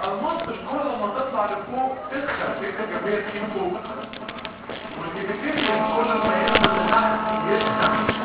يبقى المنطق كل ما تطلع لفوق تدخل في الجنبيه تيجي فوق والجنبيه كل ما ينزل لتحت يدخل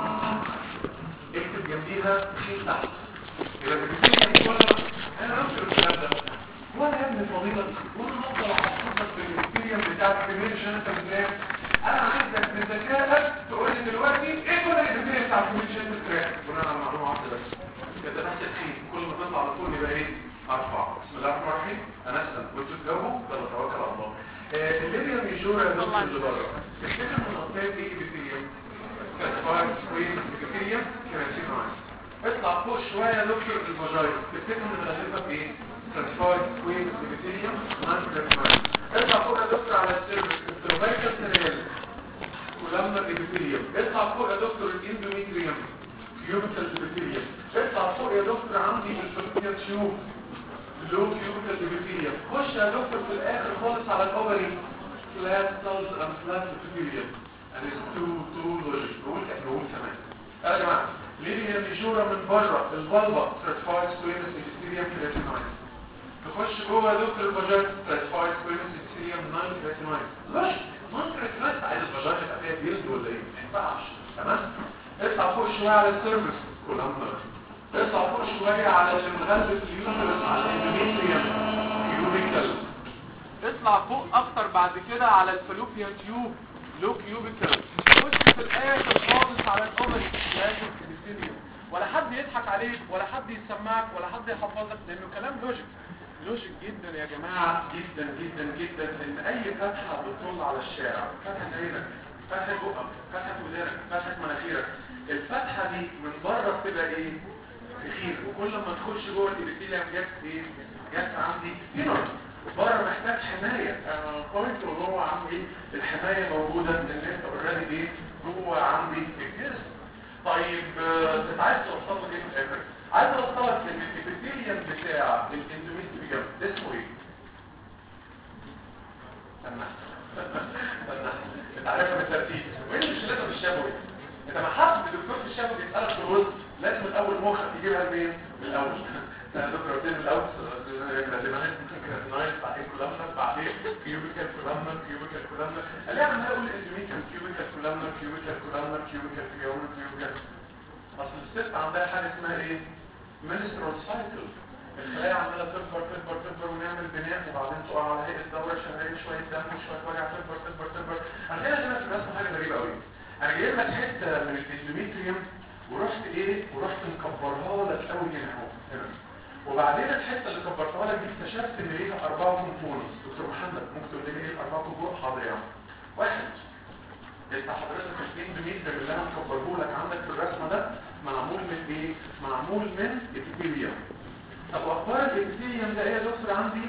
اكتب جنبيها شيء تحت يبقى الجنبيه كل انا نفس الكلام ده وانا يا ابن فضيلة وانا هفضل احفظك بالاكسبيرينس بتاعت الكوميشن انت بتنام انا عايزك بذكائك تقول لي دلوقتي ايه كل الاكسبيرينس بتاع الكوميشن بتنام بناء على معلومه واحده بس كده نفس الشيء كل ما تطلع على طول يبقى ايه ارفع بسم الله الرحمن الرحيم انا اسال وانتوا تجاوبوا يلا توكل على الله الليبيا ميجورا يا دكتور جدارة تفتكر من الاطفال ايه ابيثيليوم كاتفاير سكوين ابيثيليوم كراتينايز اطلع فوق شويه يا دكتور الفاجاينا تفتكر من غالبا ايه ترانسفاير سكوين ابيثيليوم نان كراتينايز اطلع فوق يا دكتور على السيرفس التروبايكال سيريال كولامنا ابيثيليوم اطلع فوق يا دكتور الاندوميتريوم كيوبيكال ابيثيليوم اطلع فوق يا دكتور عندي الفلوبيا تيوب لو كيوبيكال ابيثيليوم خش يا دكتور في الاخر خالص على الاوفري فلات سيلز اند فلات ابيثيليوم and it's too too logic نقول نقول كمان يا جماعه ليه هي ميجوره من بره البلبه ترانسفاير سكوينس ابيثيليوم كراتينايز تخش جوه يا دكتور الفاجينا ترانسفاير سكوينس ابيثيليوم نان كراتينايز ليش نان كراتينايز عايز الفاجينا تبقى فيها جلد ولا ايه ما ينفعش تمام اطلع فوق شويه على السيرفس كولامنر اطلع فوق شويه على اللي مغلف اليوترس على الاندوميتريوم كيوبيكال اطلع فوق اكتر بعد كده على الفالوبيان تيوب لو كيوبيكال خش في الاخر خالص على الاوفري لازم كريستيريوم ولا حد يضحك عليك ولا حد يسمعك ولا حد يحفظك لانه كلام لوجيك لوجيك جدا يا جماعه جدا جدا جدا ان اي فتحه بتطل على الشارع فتحه عينك فتحه بقك فتحه ودانك فتحه مناخيرك الفتحه دي من بره بتبقى ايه تخير وكل ما تخش جوه الابيثيليوم جت ايه جت عندي فينر بره محتاج حمايه بوينت وجوه عندي الحمايه موجوده ان انت اوريدي ايه جوه عندي الجسم طيب انت عايز توصل لك ايه في الاخر عايز اوصل لك ان الابيثيليوم بتاع الاندوميتريوم اسمه ايه استنى استنى انت عارفها بالترتيب وين مشكلتها في الشفوي انت ما حد دكتور في الشفوي بيسالك في الوسط لازم الاول مخك يجيبها منين من الاول انا دكتور قلت لي الاول نايس بعدين كولامنا بعدين كيوبيكال كولامنا كيوبيكال كولامنا قال لي عمال اقول اندوميتريوم كيوبيكال كولامنا كيوبيكال كولامنا كيوبيكال كولامنا كيوبيكال اصل الست عندها حاجه اسمها ايه منسترال سايكل الخلايا عماله تكبر تكبر تكبر ونعمل بناء وبعدين تقع على هيئه دوره شهريه شويه دم وشويه وجع تكبر تكبر تكبر انا جاي هنا في الرسم حاجه غريبه قوي انا جايب لك حته من الاندوميتريوم ورحت ايه ورحت مكبرها لك قوي هنا اهو هنا وبعدين الحته اللي كبرتها لك دي اكتشفت ان ليها اربعه كومبوننتس دكتور محمد ممكن تقول لي ايه الاربعه كومبوننتس حاضر يا عم واحد انت حضرتك الاندوميتريوم اللي انا مكبره لك عندك في الرسمه ده معمول من ايه معمول من ابيثيليوم طب واخبار الابيثيليوم ده ايه يا دكتور عندي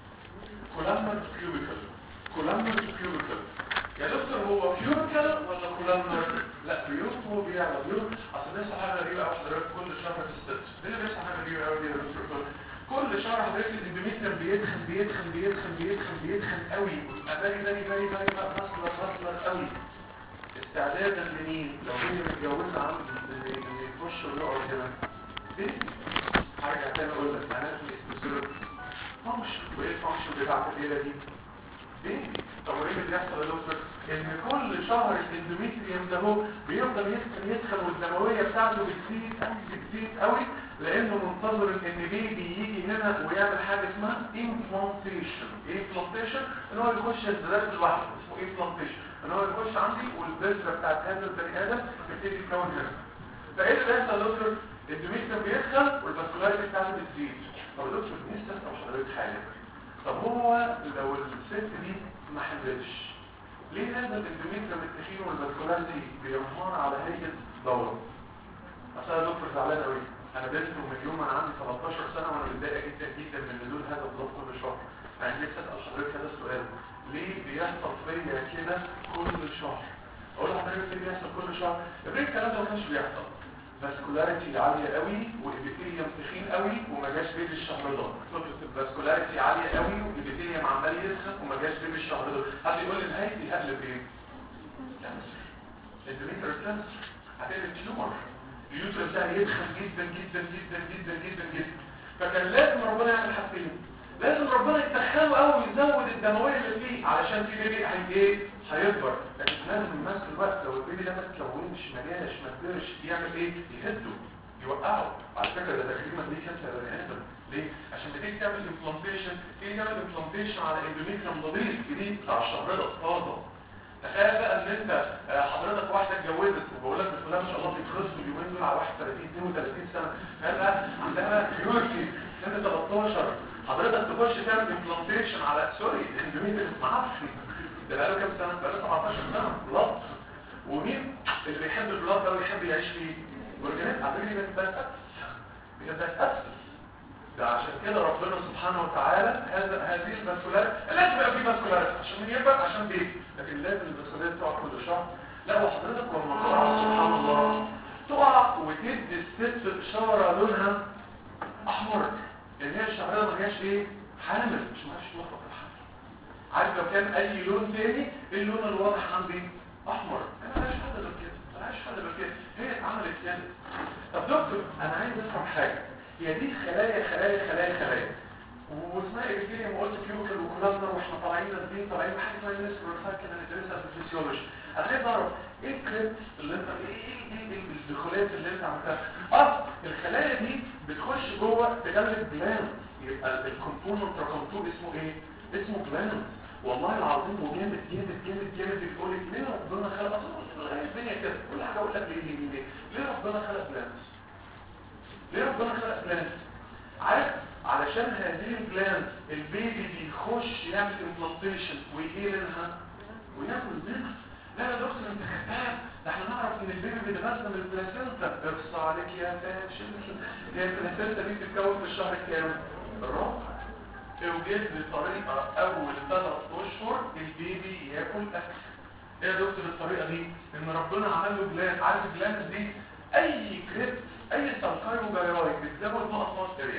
كولامنر كيوبيكال كولامنر كيوبيكال يا دكتور هو كيوبيكال ولا كولامنر لا بيوت هو بيعمل بيوت اصل بيحصل حاجه غريبه قوي حضرتك كل شهر في الست ليه بيحصل حاجه غريبه قوي دي يا دكتور كل شهر حضرتك الاندوميتريوم بيدخن بيدخن بيدخن بيدخن بيدخن قوي اباري باري باري باري مصلر مصلر قوي استعدادا لمين لو هي متجوزه عندي ان يخش ويقعد هنا بنتي هرجع تاني اقول لك معناته الاستثمار فانكشن وايه الفانكشن بتاعت الليله دي بنتي طب وايه اللي بيحصل يا دكتور ان كل شهر الاندوميتريوم ده هو بيفضل يسخن يسخن والدمويه بتاعته بتزيد قوي بتزيد قوي لانه منتظر ان بيبي يجي هنا ويعمل حاجه اسمها امبلانتيشن ايه امبلانتيشن ان هو يخش الزلازل لوحده اسمه امبلانتيشن ان هو يخش عندي والبذره بتاعت هذا البني ادم تبتدي تتكون هنا فايه اللي بيحصل يا دكتور الدوميتريوم بيدخل والفاسكولاريتي بتاعته بتزيد طب يا دكتور نفسي اسال حضرتك حاجه طب هو لو الست دي ما حملتش ليه هذا الاندوميتريوم التخين والفاسكولاريتي بينهار على هيئه دوره اصل يا دكتور زعلان قوي انا بنت من يوم انا عندي 13 سنه وانا متضايق جدا جدا من نزول هذا الضغط كل شهر انا نفسي اسال حضرتك هذا السؤال ليه بيحصل فيا كده كل شهر اقول لحضرتك ليه بيحصل كل شهر ابريد الكلام ده ما كانش بيحصل فاسكولاريتي عاليه قوي والابيثيليوم تخين قوي وما جاش بيبي الشهر ده فكره الفاسكولاريتي عاليه قوي والابيثيليوم عمال يسخن وما جاش بيبي الشهر ده حد يقول لي نهايتي هقلب ايه كانسر اندوميتر كانسر هتقلب تيومر اليوترس ده يدخل جدا جدا جدا جدا جدا جدا فكان لازم ربنا يعمل حاجتين لازم ربنا يتدخله قوي ويزود الدمويه اللي فيه علشان في بيبي هي ايه هيكبر لكن لازم في نفس الوقت لو البيبي ده ما تكونش ما جاش ما كبرش يعمل ايه يهده يوقعه على فكره ده تقريبا ليه كانسر بني ادم ليه عشان بتيجي تعمل امبلانتيشن تيجي تعمل امبلانتيشن على اندوميتريوم نظيف جديد بتاع الشهر ده طازه تخيل بقى ان انت آه، حضرتك واحده اتجوزت وبقول لك بسم الله ما شاء الله بيتخصوا اليومين دول على 31 32 سنه تخيل بقى عندها بيورتي سن 13 حضرتك تخش تعمل امبلانتيشن على سوري اندوميتريوم معفن ده بقاله كام سنه بقاله 17 سنه بلط ومين اللي بيحب البلط ده ويحب يعيش فيه اورجانيزم على فكره بيتبقى بيتبقى ده عشان كده ربنا سبحانه وتعالى هذا هذه المسؤوليات لازم يبقى في مسؤوليات عشان مين يكبر عشان بيت لكن لازم المسؤوليات تقع كل شهر لا وحضرتك لما تقع سبحان الله تقع وتدي الست اشاره لونها احمر لان هي الشعريه ما هياش ايه حامل مش معاش تلخبط الحمل عارف لو كان اي لون تاني ايه اللون الواضح عندي احمر انا مالهاش حل غير كده مالهاش حل غير كده هي اتعملت كده طب دكتور انا عايز افهم حاجه هي دي خلايا خلايا خلايا خلايا واسمها ايه ما قلت كيوكل وكولازنر واحنا طالعين نازلين طالعين بحاجه اسمها النسبر كده ندرسها في الفسيولوجي انا عايز اعرف ايه الكريبت اللي انت ايه ايه ايه الدخولات اللي انت عملتها اه الخلايا دي بتخش جوه تجلد جلاند يبقى الكومبوننت رقم 2 اسمه ايه اسمه جلاند والله العظيم وجامد جامد جامد جامد بتقول لك ليه ربنا خلق اصلا الدنيا كده كل حاجه اقول لك ليه ليه ليه ليه ربنا خلق جلاند ليه ربنا خلق جلاند عارف علشان هذه الجلاند البيبي بيخش يعمل امبلانتيشن ويجي منها وياكل منها لا يا دكتور انت كذاب ده احنا نعرف ان البيبي بيتغذى من البلاسينتا اقصى عليك يا فاشل هي البلاسينتا دي بتتكون في الشهر كام الرابع اوجد بطريقه اول ثلاث اشهر البيبي ياكل اكل ايه يا دكتور الطريقه دي ان ربنا عمل له جلاند عارف الجلاند دي اي كريبت اي سلقاي وجرايد بتزود نقط نقط اريا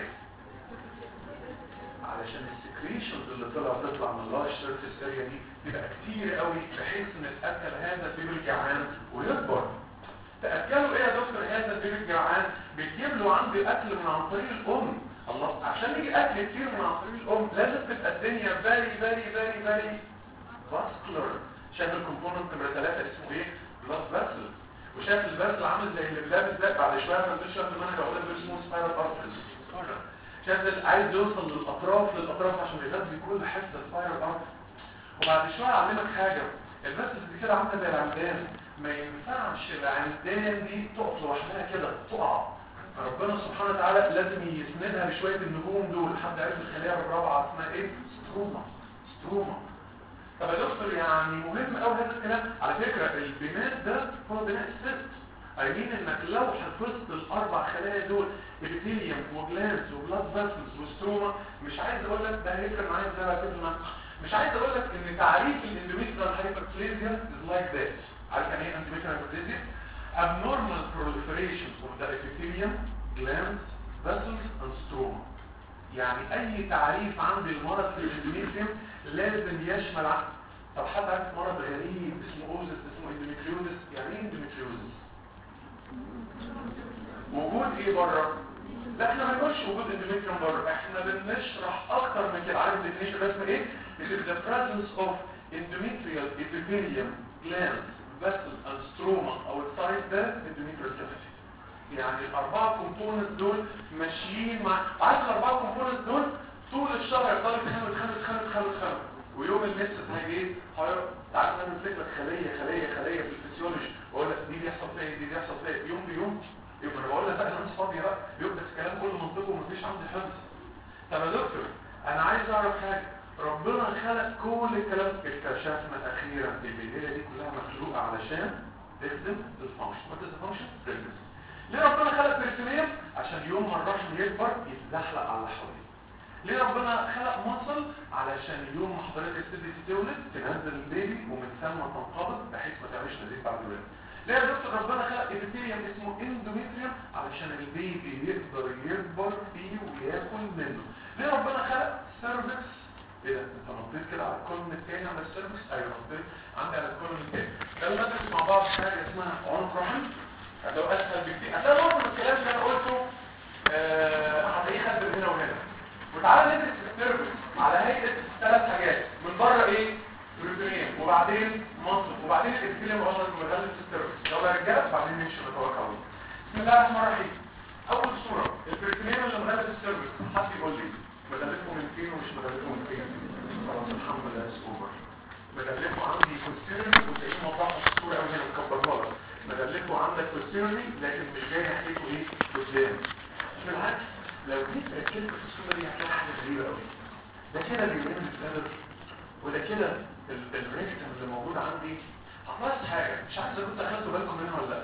علشان السكريشنز اللي طلع تطلع من اللارج سيرفيس اريا دي تبقى كتير قوي بحيث ان الاكل هذا البيبي الجعان ويكبر تاكلوا ايه يا دكتور هذا البيبي الجعان بتجيب له عندي اكل من عن طريق الام الله عشان يجي اكل كتير من عن طريق الام لازم تبقى الدنيا فيري فيري فيري فيري فاسكولار شايف الكومبوننت نمره 3 اسمه ايه بلاد فاسل وشايف الفاسل عامل زي اللي بلابس ده بعد شويه ما تنساش في المنهج اقول لك اسمه سبايرال ارترز شايف عايز يوصل للاطراف للاطراف عشان يغذي كل حته سبايرال ارترز وبعد شويه اعلمك حاجه الفاسل دي كده عامله زي العمدان ما ينفعش العمدان دي تقف لوحدها كده تقع ربنا سبحانه وتعالى لازم يسندها بشويه النجوم دول حد عارف الخليه الرابعه اسمها ايه ستروما ستروما طب يا دكتور يعني مهم قوي هذا الكلام على فكره البناء ده هو بناء الست قايلين انك لو حفظت الاربع خلايا دول ابيثيليوم وجلانس وبلاد فاسلز وستروما مش عايز اقول لك ده هيفرق معايا ازاي بعد كده مش عايز اقول لك ان تعريف الاندوميتريال هايبربليزيا از لايك ذات عارف يعني ايه اندوميتريال هايبربليزيا abnormal proliferation of the epithelium glands vessels and stroma يعني اي تعريف عند المرض في الاندوميتريوم لازم يشمل عن طب حد عارف مرض غريب اسمه اوزس اسمه اندوميتريوزس يعني ايه اندوميتريوزس وجود ايه بره لا احنا ما نقولش وجود اندوميتريوم بره احنا بنشرح اكتر من كده عارف الديفينيشن الرسمي ايه it is the presence of endometrial epithelium glands vessel and stroma outside the endometrial cavity يعني الاربعه كومبوننت دول ماشيين مع عارف الاربعه كومبوننت دول طول الشهر يفضل يتخانق يتخانق يتخانق يتخانق يتخانق ويوم النفس هيجي ايه هيروح تعالى انا امسك لك خليه خليه خليه في الفسيولوجي واقول لك دي بيحصل فيها ايه دي بيحصل فيها ايه يوم بيوم يبقى انا بقول لك بقى انا مش فاضي بقى يبقى الكلام كله منطقي ومفيش عندي حفظ طب يا دكتور انا عايز اعرف حاجه ربنا خلق كل الكلام اكتشفنا اخيرا البدايه دي كلها مخلوقه علشان تخدم الفانكشن ما تفهمش بريجنسي ليه ربنا خلق بريتونيوم عشان يوم ما الرحم يكبر يتزحلق على اللي حواليه ليه ربنا خلق مصل علشان يوم ما حضرتك تبتدي تولد تنزل البيبي ومن ثم تنقبض بحيث ما تعملش نزيف بعد الولاده ليه يا دكتور ربنا خلق ابيثيليوم اسمه اندوميتريوم علشان البيبي يقدر يكبر فيه وياكل منه ليه ربنا خلق سيرفكس ايه ده انت نطيت كده على الكولوم الثاني على السيرفكس ايوه نطيت عندي على الكولوم الثاني ده ندرس مع بعض حاجه اسمها عنق رحم هتبقى اسهل بكتير هتلاقي برضه الكلام اللي انا قلته آه، هتلاقيه خد من هنا وهنا وتعالى ندرس سيرفيس على هيئه ثلاث حاجات من بره ايه بروتينين وبعدين منطق وبعدين الابتلام اصلا مغلف السيرفيس يلا يا رجاله بعدين نمشي نتوقع بسم الله الرحمن الرحيم اول صوره البروتينين اللي مغلف السيرفيس حد يقول لي مغلفه من فين ومش مغلفه من فين خلاص الحمد لله اتس اوفر مغلفه عندي كونسيرني وتلاقيه موضح في الصوره قوي هنا مكبرها لك مغلفه عندك كونسيرني لكن مش جاي ناحيته ايه قدام بالعكس لو جيت ركزت في الصوره دي هتلاقي حاجه غريبه قوي ده كده بيبين الكادر وده كده الريكتم اللي موجود عندي هتلاحظ حاجه مش عارف اذا كنت اخدتوا بالكم منها ولا لا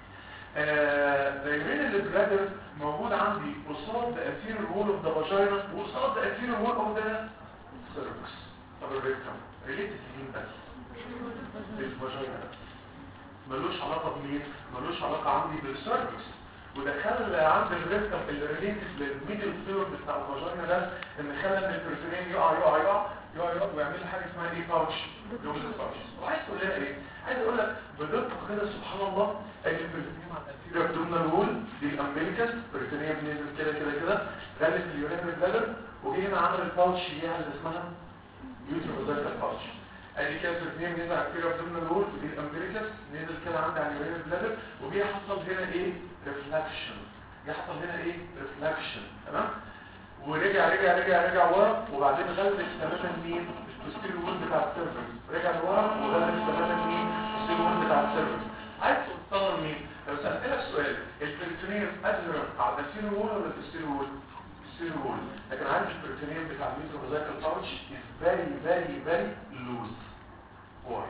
الرين اللي برادر موجود عندي قصاد the anterior wall of the vagina وقصاد the anterior wall of the cervix طب الريكتم ريليتد لمين بس للفاجينا ملوش علاقه بمين ملوش علاقه عندي بالسيرفكس ودخل عند الريكتم اللي ريليتد للميدل ثيرد بتاع الفاجينا ده ان خلى ان البروتينين يقع يقع يقع يقع يقع ويعمل لي حاجه اسمها ايه باوتش لونج باوتش وعايز تقول لها ايه عايز اقول لك بدقه كده سبحان الله ان البروتينين مع الانتيريور ابدومينال وول دي الامبليكس بروتينيه بننزل كده كده كده غلت اليورينري بلادر وجي هنا عمل الباوتش دي اللي اسمها يوتروزايتال باوتش ادي كده بروتينيه بننزل على الانتيريور ابدومينال وول ودي الامبليكس نزل كده عندي على اليورينري بلادر وجي حصل هنا ايه ريفلكشن جه حصل هنا ايه ريفلكشن تمام ورجع رجع رجع رجع ورا وبعدين غلت تماما مين البوستيريور وول بتاع السيرفر رجع لورا وغلت تماما مين البوستيريور وول بتاع السيرفر عايز توصل مين لو سالت لك سؤال البريتونيوم ادهرنت على البوستيريور وول ولا البوستيريور وول البوستيريور وول لكن عارف البريتونيوم بتاع الميتروفيزايكال باوتش is very very very loose why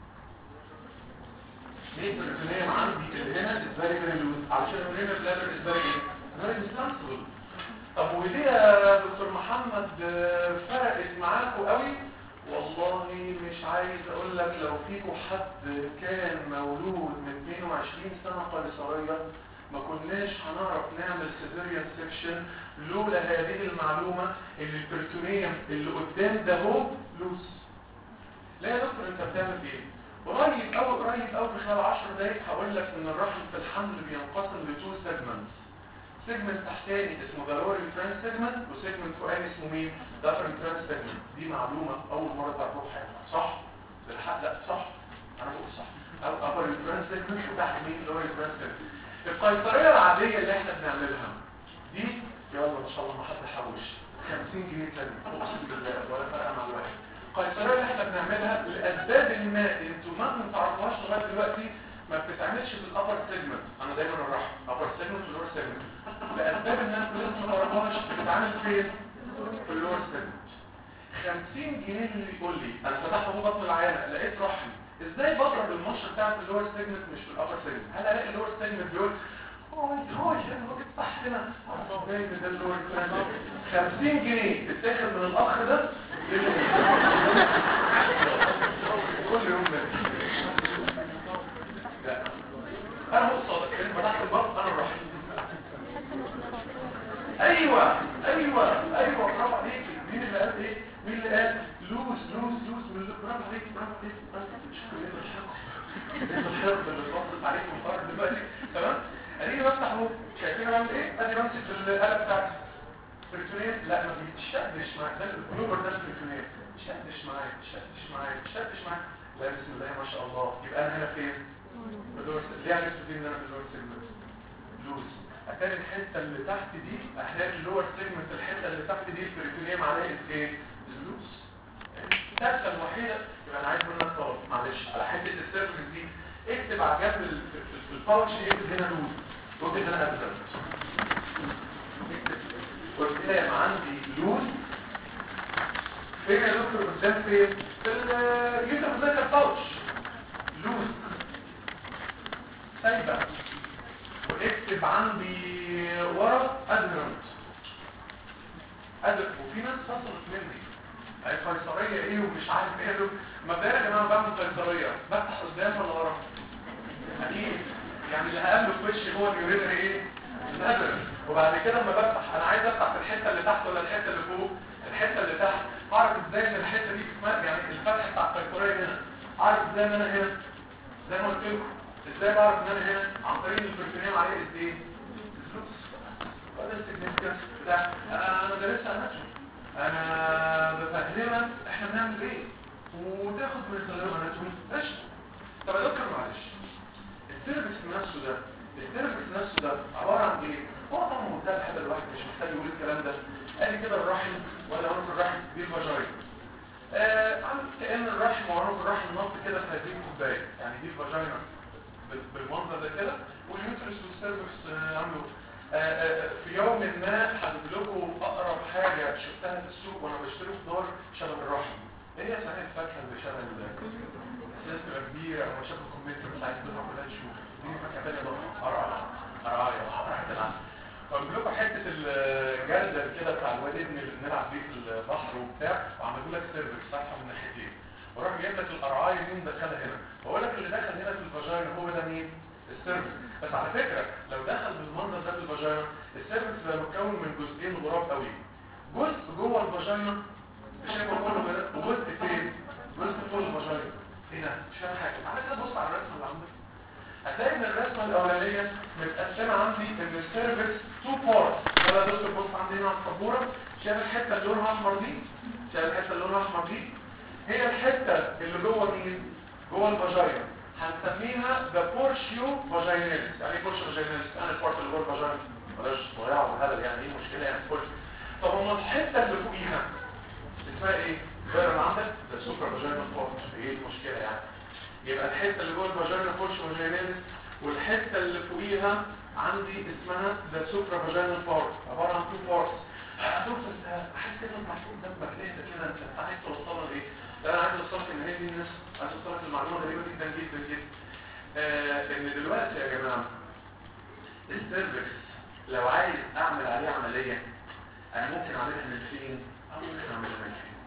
ليه البريتونيوم عندي اللي هنا is very very loose عشان الرينال بلادر is very very distensible طب وليه يا دكتور محمد فرقت معاكم قوي والله مش عايز اقول لك لو فيكم حد كان مولود من 22 سنة قيصرية ما كناش هنعرف نعمل سيزيريان سيكشن لولا هذه المعلومة ان البرتونيوم اللي قدام ده هو لوس لا يا دكتور انت بتعمل ايه قريب او قريب او في خلال 10 دقايق هقول لك ان الرحم في الحمل بينقسم لتو سيجمنتس سيجمنت تحتاني اسمه داروري ترانس سيجمنت وسيجمنت فوقاني اسمه مين دافرن ترانس سيجمنت دي معلومه اول مره تعرفوها في حياتك صح بالحق لا صح انا بقول صح او ابر ترانس سيجمنت وتحت مين لوري ترانس سيجمنت القيصريه العاديه اللي احنا بنعملها دي يلا ان شاء الله ما حد حوش 50 جنيه تاني اقسم بالله ولا فرق مع الواحد القيصريه اللي احنا بنعملها لاسباب ما انتوا ما تعرفوهاش لغايه دلوقتي ما بتتعملش في الابر سيجمنت انا دايما الرحم ابر سيجمنت واللور سيجمنت لاسباب الناس لسه ما تعرفهاش بتتعمل فين في اللور سيجمنت 50 جنيه اللي يقول لي انا فتحت ابو بطن العيانه لقيت رحم ازاي بضرب المشط بتاعت اللور سيجمنت مش في الابر سيجمنت هل الاقي اللور سيجمنت بيقول هاي هاي انا وقت صح هنا ازاي ده اللور سيجمنت 50 جنيه تتاخد من الاخ ده كل يوم ده لا انا مو صادق كلمه فتحت البطن انا الرحم ايوه ايوه ايوه برافو عليك مين اللي قال ايه مين اللي قال لوز لوز لوز من برافو عليك برافو عليك شوف ايه الحق ايه الحق اللي بصت عليك من بره دلوقتي تمام اديني بفتح اهو شايفين انا بعمل ايه ادي بمسك القلم بتاعتي بريتونيت لا ما بيتشدش معاك ده البلوبر ده البريتونيت شدش معاك شدش معاك شدش معاك لا بسم الله ما شاء الله يبقى انا هنا فين بدور ليه عرفت فين ان انا في اللور سيجمنت لوز اتاري الحته اللي تحت دي احيانا اللور سيجمنت الحته اللي تحت دي البريتونيوم عليها ايه اللوز الثالثه الوحيده يبقى انا عايز منك طلب معلش على حته السيرفس دي اكتب على جنب ال- في في الباوتش اكتب هنا لوز واكتب هنا ابزر قدام عندي لوز فين يا دكتور قدام فين في اليوتيوب زي الباوتش لوز سايبه واكتب عندي ورا ادهرنت ادهر وفي ناس فصلت مني هي قيصريه ايه ومش عارف ايه دول مبدئيا يا جماعه بعمل قيصريه بفتح قدام ولا ورا اكيد يعني اللي هقابله في وشي هو اليورينري ايه الادهر وبعد كده لما بفتح انا عايز افتح في الحته اللي تحت ولا الحته اللي فوق الحته اللي تحت اعرف ازاي ان الحته دي اسمها يعني الفتح بتاع القيصريه هنا اعرف ازاي ان انا هنا زي ما قلت لكم ازاي بعرف ان انا هنا عن طريق البرفانيوم عليه قد ايه الفلوس وده السيجنيفيكانس بتاع انا انا دارسها اناتومي انا هنا احنا بنعمل ايه وتاخد من الاناتومي قشطه طب يا دكتور معلش السيرفكس نفسه ده السيرفكس نفسه ده عباره عن ايه هو طبعا منتهى الحاجه الواحد مش محتاج يقول الكلام ده قال لي كده الرحم ولا عنق الرحم دي الفاجاين آه عامل كأن الرحم وعنق الرحم نط كده في هذه الكوبايه يعني دي الفاجينا بال- بالمنظر ده كده واليوترس والسيرفكس آه عاملوا آه، آه، في يوم ما هجيب لكم اقرب حاجه شفتها في السوق وانا بشتري خضار شبه الرحم ايه هي صحيح الفاكهه اللي شبه ال- ناس تبقى كبيره او شبه الكمثرى مش عايز تطلع كلها تشوف دي فاكهه ثانيه ضخمه قرعه قرعايه قرعه العسل فقلت لكم حته الجردل كده بتاع الواد ابني اللي بنلعب بيه في البحر وبتاع وعملوا لك سيرفكس فاتحه من ناحيتين وراح جايب لك القرعايه دي مدخلها هنا بقول لك اللي دخل هنا في الفاجينا هو ده مين؟ السيرفكس بس على فكره لو دخل بالمنظر ده في الفاجينا السيرفكس ده متكون من جزئين غراب قوي جزء جوه الفاجينا مش هيبقى كله كده وجزء فين؟ جزء فوق الفاجينا هنا مش فاهم حاجه تعالى كده بص على الرسمه اللي عندك هتلاقي ان الرسمه الاولانيه متقسمه عندي ان السيرفكس تو بارت ولا دكتور بص عندي هنا على السبوره شايف الحته اللي لونها احمر دي شايف الحته اللي لونها احمر دي هي الحته اللي جوه مين جوه الفاجينا هنسميها ذا بورشيو فاجيناليس يعني ايه بورشيو فاجيناليس يعني البارت اللي جوه الفاجينا بلاش ضياع وهبل يعني ايه المشكله يعني بورشيو طب هما الحته اللي فوقيها اسمها ايه؟ غير اللي عندك ذا سوبر فاجينال بارت ايه المشكله يعني يبقى الحته اللي جوه الفاجينا بورشيو فاجيناليس والحته اللي فوقيها عندي اسمها ذا سوبر فاجينال بارت عباره عن تو بارتس دكتور انت حاسس كده المفروض دمك اهدى كده انت عايز توصلها لايه؟ لا انا عايز اوصلك ان هي دي الناس عايز اوصلك المعلومه غريبه جدا جدا جدا آه ان دلوقتي يا جماعه السيرفكس لو عايز اعمل عليه عمليه انا ممكن اعملها من فين؟ او ممكن اعملها من فين؟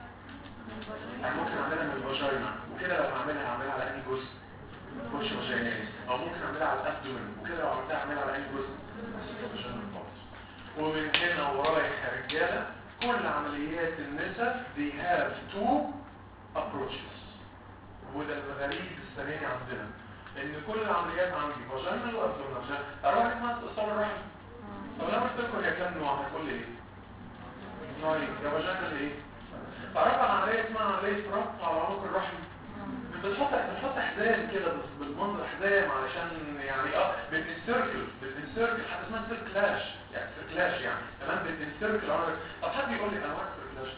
انا ممكن اعملها من الفاجينا وكده لو هعملها هعملها على انهي جزء؟ بوش فاجيناليس او ممكن اعملها على الابدومن وكده لو عملتها اعملها على انهي جزء؟ فاجينال بارت ومن هنا ورايح يا رجاله كل عمليات النساء they have two approaches وده الغريب السنه دي عندنا ان كل العمليات عندي فاجينال وابدومينال اروح اسمها استئصال الرحم طب لما قلت لكم هي كام نوع هتقول لي ايه؟ نوعين يا فاجينال ايه؟ تعرف عن عمليه اسمها عمليه ربط على عنق الرحم بتحط بتحط حزام كده بس- بالمنظر حزام علشان يعني اه بتنسيركل بتنسيركل حاجه اسمها سيركلاش يعني سيركلاش يعني تمام بتنسيركل عنق طب حد يقول لي انواع السيركلاش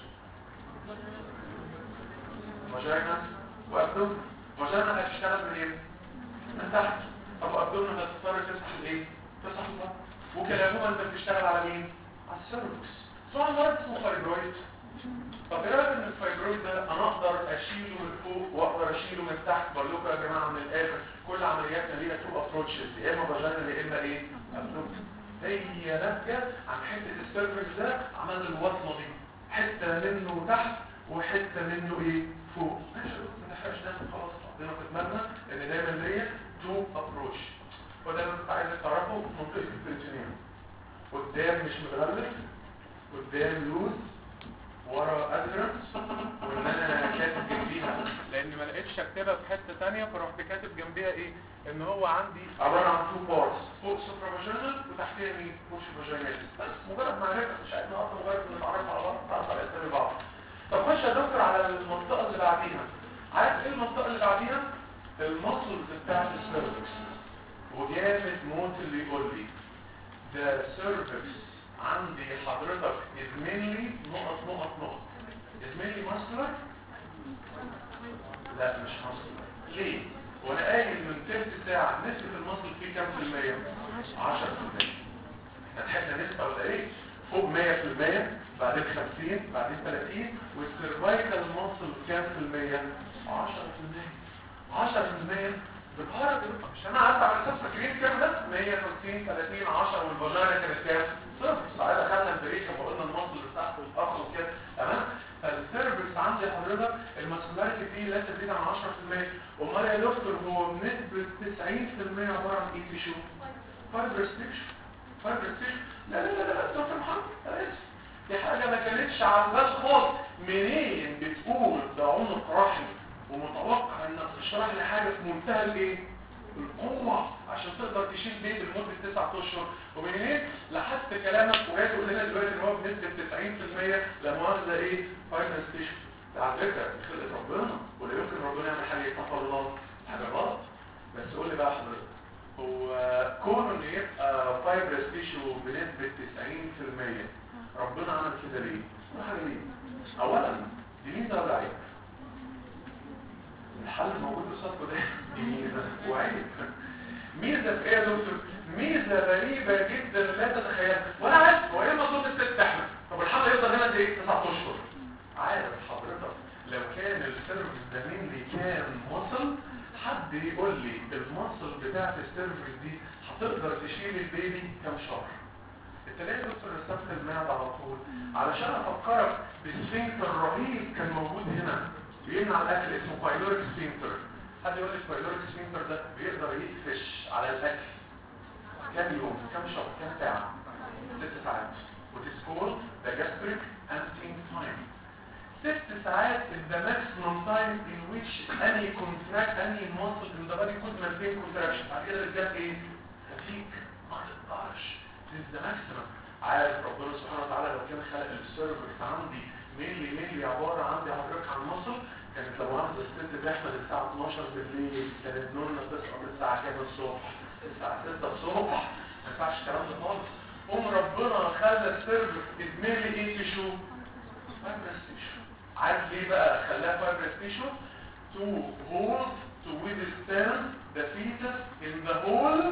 فاجينا وابدوم فاجينا هتشتغل منين؟ من تحت طب ابدوم هتضطر تفتح الايه؟ تفتح البطن وكلاهما انت بتشتغل على مين؟ على السيرفكس سواء مرض اسمه فايبرويد طب ايه رايك ان الفايبرويد ده انا اقدر اشيله من فوق واقدر اشيله من تحت بقول لكم يا جماعه من الاخر كل عملياتنا ليها تو ابروتشز يا اما فاجينا يا اما ايه؟ ابدوم هي ناتجه عن حته السيرفكس ده عمل الوصله دي حته منه تحت وحته منه ايه؟ فوق ماشي يا دكتور، ما تحرقش دم خلاص ربنا تتمنى ان دايما ليا تو ابروتش وده اللي انت عايزك تعرفه في منطقه البريتونيوم قدام مش متغلف قدام لوز ورا ادرنس وان انا كاتب جنبيها لان ما لقيتش اكتبها في حته ثانيه فرحت كاتب جنبيها ايه ان هو عندي عباره عن تو بارتس فوق سوبر فاجينال وتحتيها مين بوش فاجينال بس مجرد معرفه مش عايز نقطع مجرد ان نتعرف على بعض نتعرف على اسامي بعض طب خش يا دكتور على المنطقه اللي بعديها عارف ايه المنطقه اللي بعديها المسلز بتاعت السيرفكس وجامد موت اللي يقول لي ده سيرفكس عندي حضرتك ازمنلي نقط نقط نقط ازمنلي ماسكولار لا مش ماسكولار ليه وانا قايل من تلت ساعه نسبه المصل فيه كام في الميه 10% احنا ضحكنا نسبه ولا ايه فوق 100% بعدين 50 بعدين 30 والسيرفايكال ماسل كام في الميه 10% 10% بتهرب مش انا قعدت على اساس فاكرين كام ده 150 30 10 والفاجينا كانت كام صفر ساعتها خدنا البريك لما قلنا المصل تحت والاخر وكده تمام فالسيرفكس عندي حضرتك الماسكولاريتي فيه لا تزيد عن 10% امال يا دكتور هو بنسبه 90% عباره عن ايه تيشو فايبرس تيشو فايبرس تيشو لا لا لا لا دكتور محمد انا اسف دي حاجه ما كانتش على الناس خالص منين بتقول ده عنق رحم ومتوقع انك تشرح لي حاجه في منتهى الايه القوة عشان تقدر تشيل بيت لمدة تسعة اشهر ومن هنا لحدت كلامك وجاي تقول لنا دلوقتي ان هو بنسبة 90% لا مؤاخذة ايه فايبر ستيشن ده على فكره دي خلقه ربنا ولا يمكن ربنا يعمل حاجه يتقبل الله حاجه غلط بس قول لي بقى حضرتك هو كون ان يبقى فايبرس تيشو بنسبه 90% ربنا عمل كده ليه؟ ده حاجه ليه؟ اولا دي ميزه ولا عيب؟ الحل موجود قصادكم ده دي ميزه وعيب ميزه في ايه يا دكتور؟ ميزه غريبه جدا لا تتخيلها وانا عارف هو ايه المفروض الست تحمل طب الحمل يفضل هنا قد ايه؟ 9 اشهر عارف حضرتك لو كان السيرفس ده مني كان مصل حد يقول لي المصل بتاعت السيرفس دي هتقدر تشيل البيبي كام شهر انت ليه يا دكتور رسمت المعده على طول علشان افكرك بسفنكتر رهيب كان موجود هنا بيمنع الاكل اسمه بايلوريك سفنكتر حد يقول لي البايلوريك سفنكتر ده بيقدر يقفش على الاكل كام يوم كام شهر كام ساعه ست ساعات وتسكول ذا جاستريك emptying time ست ساعات is the maximum time in which any contract any muscle in the body could maintain contraction بعد كده الرجال ايه؟ fatigue ما تقدرش this is the maximum عارف ربنا سبحانه وتعالى لو كان خلق السيرفكس عندي ميلي ميلي عبارة عندي حضرتك عن مصل كانت لو واحدة الست تحمل الساعة 12 بالليل كانت نونة تسقط الساعة كام الصبح؟ الساعة 6 الصبح ما ينفعش الكلام ده خالص قوم ربنا خلى السيرفكس ادملي ايه تشو؟ فايبرس تيشو عارف ليه بقى خلاها فايبرس تيشو to hold to withstand the fetus in the whole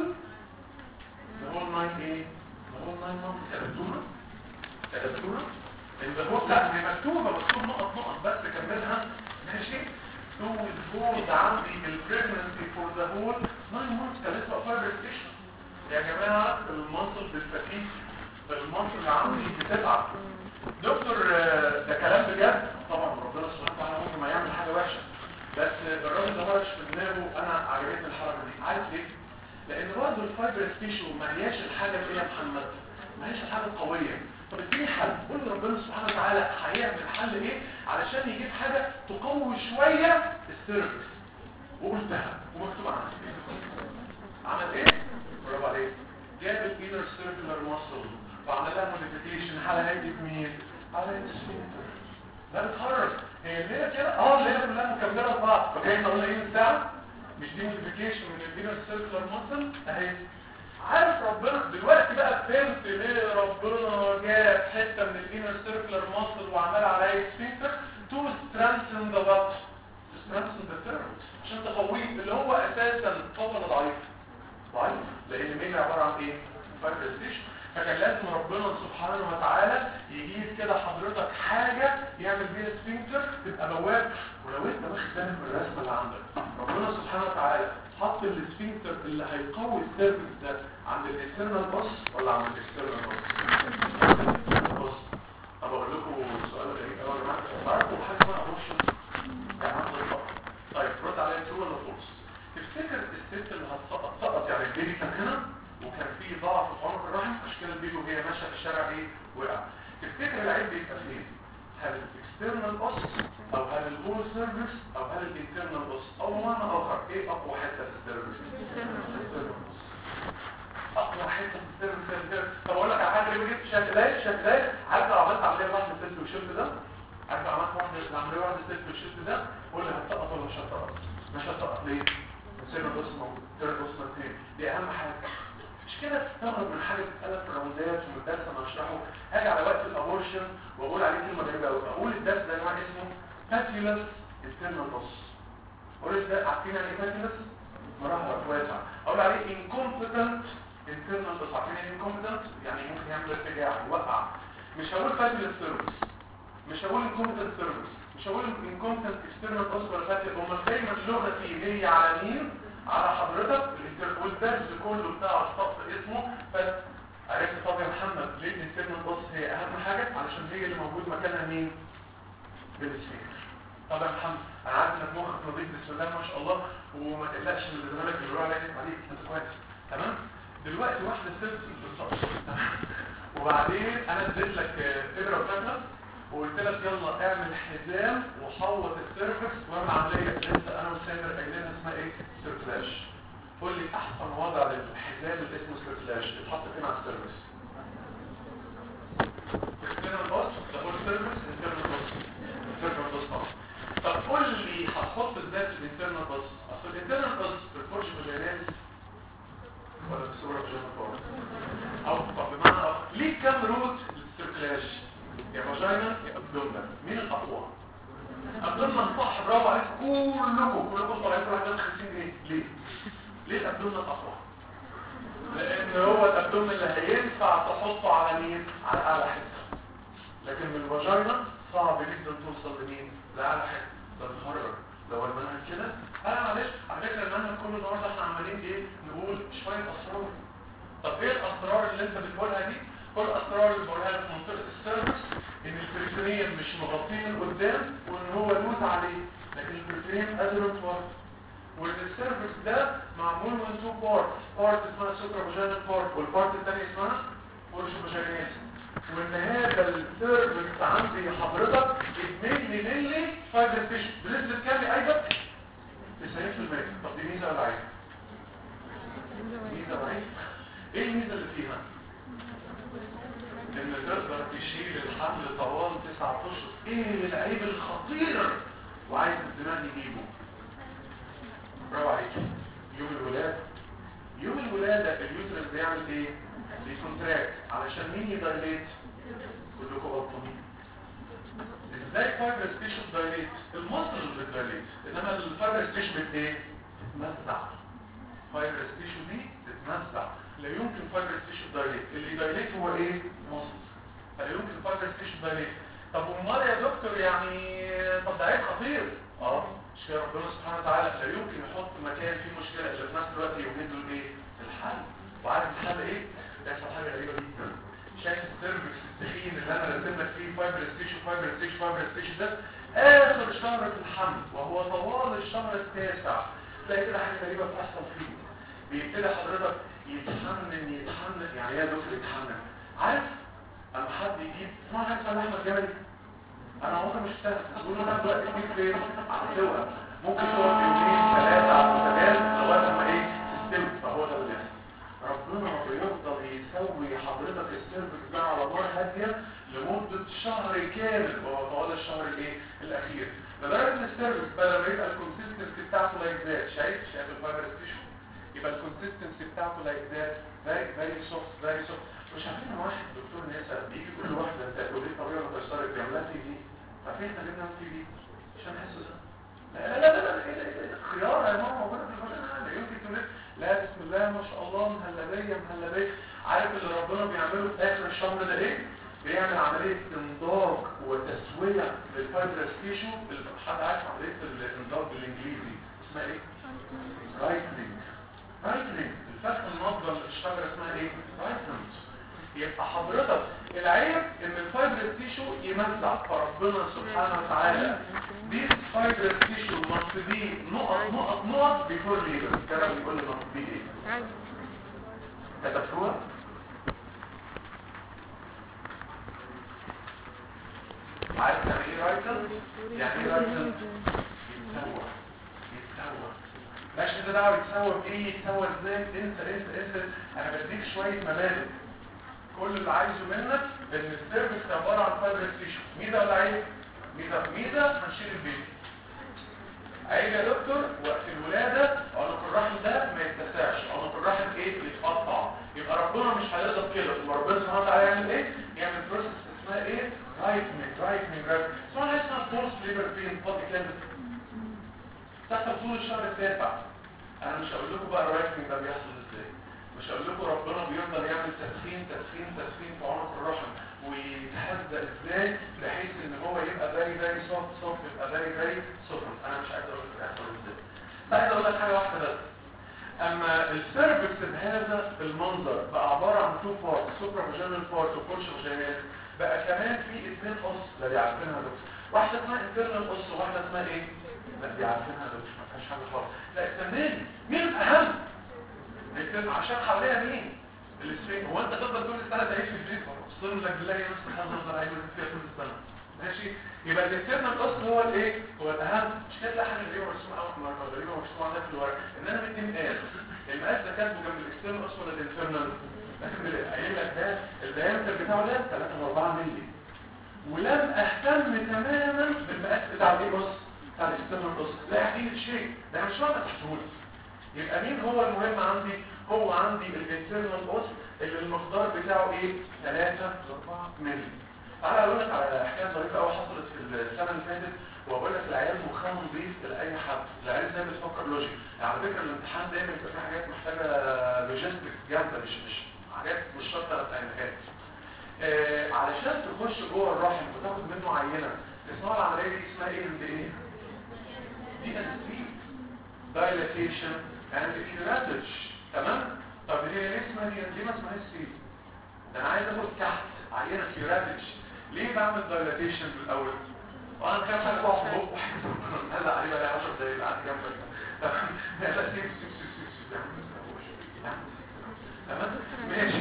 the whole nine ايه the whole nine months كتبتوها كتبتوها in the whole لا دي مكتوبة مكتوب نقط نقط بس كملها ماشي to withhold عندي ال pregnancy for the whole nine months كان لسه فايبرس تيشو يا جماعة المصل بالفتيك المصل عندي بتتعب دكتور ده كلام بجد طبعا ربنا سبحانه وتعالى ممكن ما يعمل حاجه وحشه بس الراجل ده مرش في دماغه انا عجبتني الحركه دي عارف ليه؟ لان برضه الفايبر تيشو ما هياش الحاجه اللي هي محمد ما هياش الحاجه القويه طب اديني حل قول لي ربنا سبحانه وتعالى هيعمل حل ايه علشان يجيب حاجه تقوي شويه السيرفس وقلتها ومكتوب عندي عمل ايه؟ برافو عليك جاب الانر سيركلر ماسل وعمل لها موديفيكيشن على هيئه مين؟ على هيئه السفنكتر ده بتخرج هي الليله كده اه الليله كلها مكمله لبعض فكان قلنا ايه الساعه مش دي موديفيكيشن من الانر سيركلر ماسل اهي عارف ربنا دلوقتي بقى فهمت ليه ربنا جاب حته من الانر سيركلر ماسل وعملها على هيئه السفنكتر تو سترانسن ذا بط سترانسن ذا ثيرد عشان تقويه اللي هو اساسا طبعا ضعيف ضعيف لان مين عباره عن ايه؟ فايبرستيشن فكان لازم ربنا سبحانه وتعالى يجيب كده حضرتك حاجة يعمل بيها سفنكتر تبقى بواب ولو انت واخد بالك من الرسمة اللي عندك ربنا سبحانه وتعالى حط السفنكتر اللي هيقوي السيرفكس ده عند الاكسترنال بص ولا عند الاكسترنال بص؟ بص طب اقول لكم سؤال غريب قوي يا جماعه تعرفوا حاجه اسمها ابورشن؟ يعني عندك طيب رد عليا ترو ولا فولس؟ تفتكر الست اللي هتسقط سقط يعني البيبي كان هنا وكان في ضعف في عنق الرحم عشان كده البيبي وهي ماشيه في الشارع ايه وقع تفتكر العيب بيبقى فين هل الاكسترنال اوس او هل الهول سيرفيس او هل الانترنال اوس او بمعنى اخر ايه اقوى حته في السيرفيس اقوى حته في السيرفيس طب اقول لك على حاجه ليه جبت شكلات شكلات عارف لو عملت عمليه واحده ست والشفت ده عارف لو عملت واحده عمليه واحده ست والشفت ده قول لي هتسقط ولا مش هتسقط مش هتسقط ليه سيرفيس اوس موجود سيرفيس اوس مكان دي اهم حاجه مش كده تستغرب من حاجه بتتقال في الرمزيات في الدرس انا اشرحه اجي على وقت الابورشن واقول عليه كلمه غريبه قوي اقول الدرس ده نوع اسمه باتيولس انترنال نص اقول ده عارفين يعني ايه باتيولس مراحل واسع اقول عليه incompetent internal نص عارفين يعني incompetent يعني ممكن يعمل ارتجاع يوقع مش هقول باتيولس سيرفيس مش هقول incompetent سيرفيس مش هقول incompetent external نص ولا باتيولس امال دايما لغتي هي على مين على حضرتك والدرس كله بتاع الصف اسمه بس عرفت طب يا محمد ليه الانترنال بص هي اهم حاجة علشان هي اللي موجود مكانها مين بالسفير طب يا محمد انا عارف انك مخك نظيف بسم الله ما شاء الله وما تقلقش من اللي زمانك اللي بيقولوا عليك عليك انت كويس تمام دلوقتي واحده ست بالظبط وبعدين انا اديت لك ابره وكتله وقلت لك يلا اعمل حزام وحوط السيرفكس واعمل عمليه لسه انا وسامر قايلينها اسمها ايه سيركلاش قول لي احسن وضع للحزام اللي اسمه سيركلاش يتحط فين على السيرفكس اكسترنال بوس ده هو السيرفكس انترنال بوس انترنال بوس طبعا الانترنال بس اصل الانترنال بس في الفرش فاجيناليس ولا في الصوره فاجينال او طب بمعنى اخر ليه كام روت للسيركلاج يا فاجينا يا ابدومنال مين الاقوى ابدومنال صح برافو عليك كلكم كلكم طالعين كل واحد 50 جنيه ليه ليه الابدومنال اقوى لان هو الابدومنال اللي هينفع تحطه على مين على اعلى حته لكن من الفاجينا صعب جدا توصل لمين لاعلى حته ده تخرج لو المنهج كده انا معلش على فكره المنهج كله النهارده احنا عمالين ايه نقول شويه اسرار طب ايه الاسرار اللي انت بتقولها دي كل الاسرار اللي بقولها لك في منطقه السيرفكس ان البريتونيوم مش مغطيه من قدام وان هو لوز عليه لكن البريتونيوم ادرنت ورا وان السيرفكس ده معمول من تو بارت بارت اسمها سوبرا فاجينال بارت والبارت الثاني اسمها بورش فاجيناليس وان هذا السيرفكس عندي حضرتك ادمني للي فايبر تيشو بنسبه كام يا ايضا 90% طب دي ميزه ولا عيب ميزه ولا عيب ايه الميزه اللي فيها ان تقدر تشيل الحمل طوال 9 اشهر ايه العيب الخطير وعايز الدماغ يجيبه برافو عليك يوم الولاده يوم الولاده اليوترس بيعمل ايه بيكونتراكت علشان مين يدايليت كلكم غلطانين ازاي فايبر ستيشن دايليت المصل اللي بتدايليت انما الفايبر ستيشن بت ايه تتمزع فايبر ستيشن دي تتمزع لا يمكن فايبر ستيشن دايليت اللي دايليت هو ايه مصل فلا يمكن فايبر ستيشن دايليت طب امال يا دكتور يعني طب ده عيب خطير اه مش كده ربنا سبحانه وتعالى لا يمكن يحط مكان فيه مشكله اللي في نفس الوقت يوجد له ايه الحل وعارف الحل ايه بيحصل حاجه غريبه جدا شايف السيرفكس التخين اللي انا راسم لك فيه فايبر ستيشن فايبر ستيشن فايبر ستيشن ده اخر شهر في الحمل وهو طوال الشهر التاسع تلاقي كده حاجه غريبه بتحصل فيه بيبتدي حضرتك يتحنن يتحنن يعني ايه يا دكتور يتحنن عارف اما حد يجيب اسمع حاجه اسمها احمد جمالي انا عمري مش فاهم بقول له انا دلوقتي تجيب فين على السوا ممكن تقعد يومين ثلاثه على البوتاجاز لغايه ما ايه تستوي فهو ده اللي بيحصل ربنا بيفضل يسوي حضرتك السيرفكس ده على نار هاديه لمده شهر كامل وهو طوال الشهر الايه الاخير لدرجه ان السيرفكس بقى لما يبقى الكونسيستنسي بتاعته لايك ذات شايف شايف الفايبر ستيشن يبقى الكونسيستنسي بتاعته لايك ذات فيري فيري سوفت فيري سوفت مش عارفين واحد دكتور نسا بيجي كل واحده انت كليه طبيعه مكسره بيعملها في دي عارفين احنا جبنا في دي عشان نحس ده لا لا لا لا ايه ده ايه ده خيار يا ماما موجوده في الفاجينا لا يمكن تقول لا بسم الله ما شاء الله مهلبيه مهلبيه عارف اللي ربنا بيعمله في اخر الشهر ده ايه بيعمل عمليه انضاج وتسويه للفايبرس تيشو حد عارف عمليه الانضاج بالانجليزي اسمها ايه رايتنج رايتنج الفتح المفضل الشجره اسمها ايه رايتنج يبقى حضرتك العيب ان الفايبرس تيشو يمزع فربنا سبحانه وتعالى this fibrous tissue must be نقط نقط نقط before labor الكلام بيقول لي must be ايه كتبتوها عارف يعني ايه رايتل يعني ايه رايتل يتسوى يتسوى ماشي ده دعوه يتسوى بايه يتسوى ازاي انسى انسى انسى انا بديك شويه مبادئ كل اللي عايزه منك ان السيرفكس عباره عن فايبرس تيشو ميزه ولا عيب ميزه ميزه هنشيل البيت عيب يا دكتور وقت الولاده عنق الرحم ده ما يتسعش عنق الرحم ايه يتقطع يبقى ربنا مش هيقدر كده ثم ربنا سبحانه وتعالى يعمل ايه يعمل بروسس اسمها ايه رايتنج رايتنج رايتنج اسمها اسمها فورس ليبر بين بادي كامل تحصل طول الشهر التاسع انا مش هقول لكم بقى الرايتنج ده بيحصل ازاي مش هقول لكم ربنا بيفضل يعمل تسخين تسخين تسخين في عنق الرحم ويتهزأ ازاي بحيث ان هو يبقى فيري فيري سوفت سوفت يبقى فيري فيري سوفت انا مش عايز اقول لك هيحصل ازاي عايز اقول لك حاجه واحده بس اما السيرفكس بهذا المنظر بقى عباره عن تو بارت سوبرا فاجينال بارت وكورش فاجينال بقى كمان في اثنين قص لا دي عارفينها دكتور واحده اسمها انترنال قص وواحده اسمها ايه لا دي عارفينها دكتور ما فيهاش حاجه خالص لا استناني مين الاهم الاثنين عشان حواليها مين السفين هو انت تفضل طول السنه تعيش في البيت اقسم لك بالله نفس الحظ افضل عايش فيها طول السنه ماشي يبقى الانترنال اصل هو الايه هو الاهم مش كده تلاقي حاجه غريبه مرسومه قوي غريبه مرسومه عندك في الورق ان انا مدي مقاس المقاس ده كاتبه جنب الاكسترنال اصل ولا الانترنال لكن قايل لك ده الدايمتر بتاعه ده 3 4 مللي ولم اهتم تماما بالمقاس بتاع الايه بص بتاع الاسترنال اوس لا اكيد شيء ده مش واضح تحتهولك يبقى مين هو المهم عندي هو عندي الانترنال اوس اللي المقدار بتاعه ايه 3 4 مللي تعالى اقول لك على حكايه ظريفه قوي حصلت في السنه اللي فاتت وبقول لك العيال مخها نظيف لاي حد العيال زي بتفكر لوجيك يعني على فكره الامتحان دايما بيبقى فيه حاجات محتاجه لوجيستكس جامده مش مش حاجات مش شرط ثلاث عينات آه علشان تخش جوه الرحم وتاخد منه عينه اسمها العمليه دي اسمها ايه اللي ايه دي اس بي dilatation and curettage تمام طب هي ليه اسمها دي ليه ما اسمهاش سي ده انا عايز اخد تحت عينه كيوراتج ليه بعمل دايلاتيشن في الاول وانا خايف انا اقع في بق هذا عليه بقى 10 دقايق قاعد جنبك تمام لا سيب سيب سيب سيب سيب تمام ماشي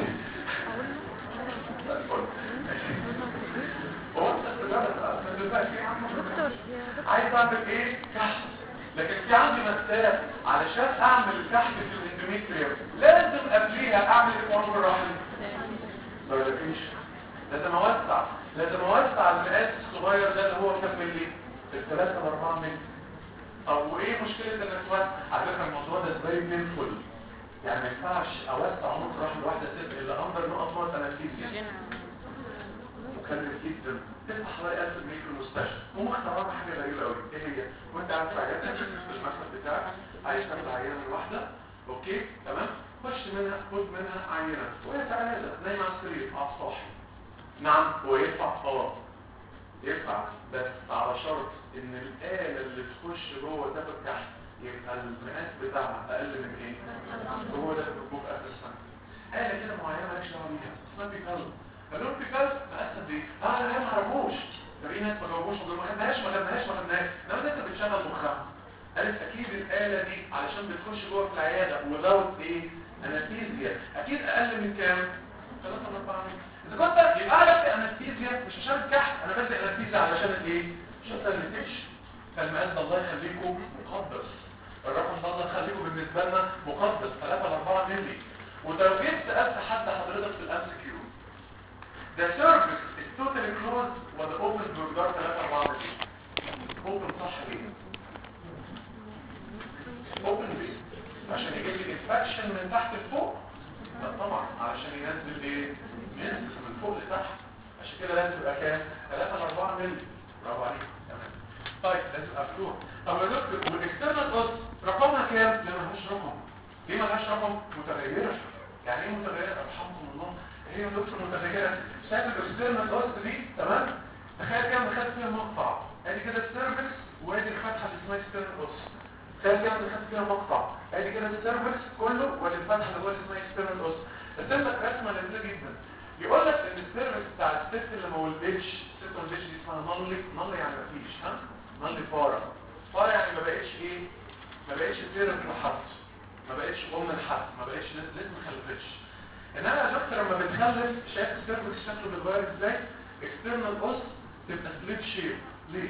هو انت دلوقتي عايز اعمل ايه تحت لكن في عندي مسألة علشان اعمل الكحف في الاندوميتريوم لازم قبليها اعمل ايه في الرحم دايلاتيشن لازم اوسع لازم اوسع المقاس الصغير ده اللي هو كام ملي الثلاثة واربعة ملي طب وايه مشكلة انك توسع على فكرة الموضوع ده فيري بينفول يعني ما ينفعش اوسع عنق الرحم الواحدة ست الا اندر نقط نقط انستيزيا مكلف جدا تدفع حوالي 1000 جنيه في المستشفى هم اخترعوا حاجه غريبه قوي ايه هي وانت قاعد في عيادتك في المكتب بتاعك عايز تاخد عينه من واحده اوكي تمام خش منها خد منها عينه وهي في عياده نايمه على السرير على الصاحي نعم ويدفع اه يدفع بس على شرط ان الاله اللي تخش جوه تاخد تحت يبقى المقاس بتاعها اقل من ايه هو ده الركوب اخر السنه آلة كده معينه مالكش دعوه بيها اسمها بيكالو قالوا لي كده مقسم دي اه انا ما اعرفوش طب ايه ناس ما جاوبوش ما خدناهاش ما خدناهاش ما خدناهاش انما انت بتشغل مخها قالت اكيد الاله دي علشان بتخش جوه في العياده وزود ايه انستيزيا اكيد اقل من كام 3 4 اذا كنت يبقى انا انستيزيا مش عشان الكحت انا بدي انستيزيا علشان الايه عشان تلمتش فالمقاس ده الله يخليكم مقدس الرقم ده الله يخليكم بالنسبه لنا مقدس 3 4 مللي ولو جيت سالت حد حضرتك في الام سي كيو The surface is totally closed ولا open بمقدار 3 4 open صح ليه؟ open ليه؟ عشان يجيب لي انفكشن من تحت لفوق لا طبعا علشان ينزل ايه؟ ينزل من فوق لتحت عشان كده لازم يبقى كام؟ 3 4 مللي برافو عليك تمام طيب لازم يبقى مفتوح طب يا دكتور والاكسترنال اوس رقمها كام؟ لا ملهاش رقم ليه ملهاش رقم؟ متغيره يعني ايه متغيره؟ ارحمكم الله هي دكتور متغيره شايف الاكسترنال اوس دي تمام تخيل كام دخلت فيها مقطع ادي كده السيرفكس وادي الفتحه اللي اسمها اكسترنال اوس تخيل كام دخلت فيها مقطع ادي كده السيرفكس كله وادي الفتحه اللي هو اسمها اكسترنال اوس رسم لك رسمه لذيذه جدا يقول لك ان السيرفكس بتاع الست اللي ما ولدتش الست ما ولدتش دي اسمها نالي نالي يعني ما فيش ها نالي فاره فاره يعني ما بقتش ايه ما بقتش سيرفكس لحد ما بقتش ام لحد ما بقتش لسه ما خلفتش انما يا دكتور لما بتخلف شايف السيرفكس شكله بيتغير ازاي اكسترنال اوس تبقى سليب شيب ليه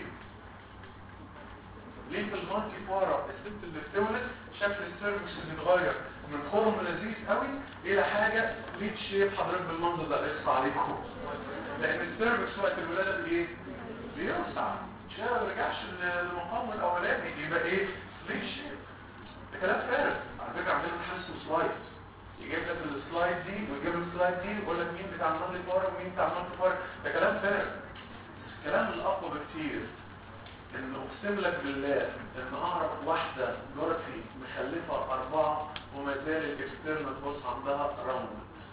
ليه في المالتي بارا الست اللي بتولد شكل السيرفكس بيتغير من خرم لذيذ قوي الى حاجه سليب شيب حضرتك بالمنظر ده اقصى عليكم لان السيرفكس وقت الولاده بايه بيوسع مش ما رجعش للمقام الاولاني يبقى ايه سليب شيب ده كلام فارغ على فكره عندنا امتحان اسمه سلايد يجيب لك السلايد دي ويجيب لك السلايد دي ويقول لك مين بتاع النمل فارغ ومين بتاع النمل فارغ ده كلام فارغ الكلام الاقوى بكتير ان اقسم لك بالله ان اعرف واحده جارتي مخلفه اربعه وما زال الاكسترنال بوس عندها راوند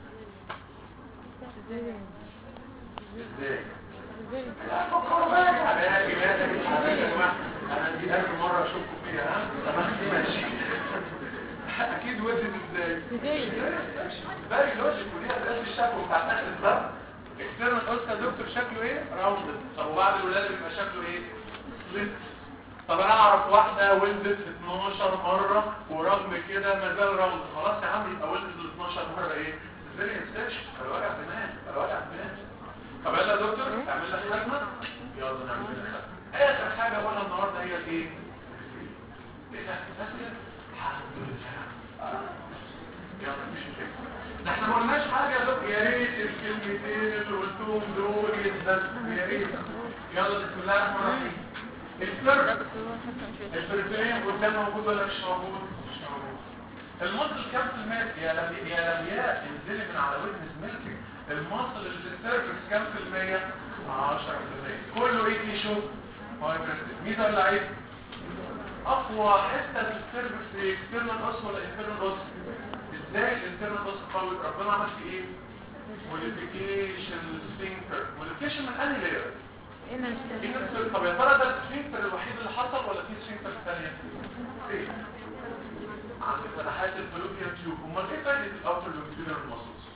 ازاي؟ لا فكروا بقى يعني انا مش عارف يا جماعه انا دي اخر مره اشوفكم فيها ها تمام ماشي اكيد ودت ازاي باقي لوجيك وليها الاسم الشكل بتاع اخر الباب اكسترنال اوسكا دكتور شكله ايه راوند طب وبعد الولاده بيبقى شكله ايه سليت طب انا اعرف واحده ولدت 12 مره ورغم كده ما زال راوند خلاص يا عم يبقى ولدت 12 مره ايه زي انسكشن الوجع دماغ الوجع دماغ طب يلا يا دكتور اعمل لك ختمه يلا نعمل لك ختمه اخر حاجه اقولها النهارده هي ايه ايه ده بس كده الحمد لله يلا مش كده احنا ما قلناش حاجه يا دكتور يا ريت الكلمتين اللي قلتهم دول يتبسطوا يا ريت يلا بسم الله الرحمن الرحيم السيرفكس البريفيريم قدام موجود ولا مش موجود مش موجود المصل كام في المية يا لم يا لم يا انزلي من على ودن زميلتك المصل اللي في السيرفكس كام في المية 10% كله ايه تيشو مين ده اللي عايز اقوى حته في السيرفكس ايه اكسترنال اوس ولا انترنال اوس ازاي الانترنال اوس قوي ربنا عمل فيه ايه موديفيكيشن سفنكتر موديفيكيشن من انهي لاير إيه طب يا ترى ده السفنكتر الوحيد اللي حصل ولا في سفنكتر ثانيه ايه عند فتحات الفلوبيا تيوب امال ايه فايده الاوتر لونجيتودينال ماسلز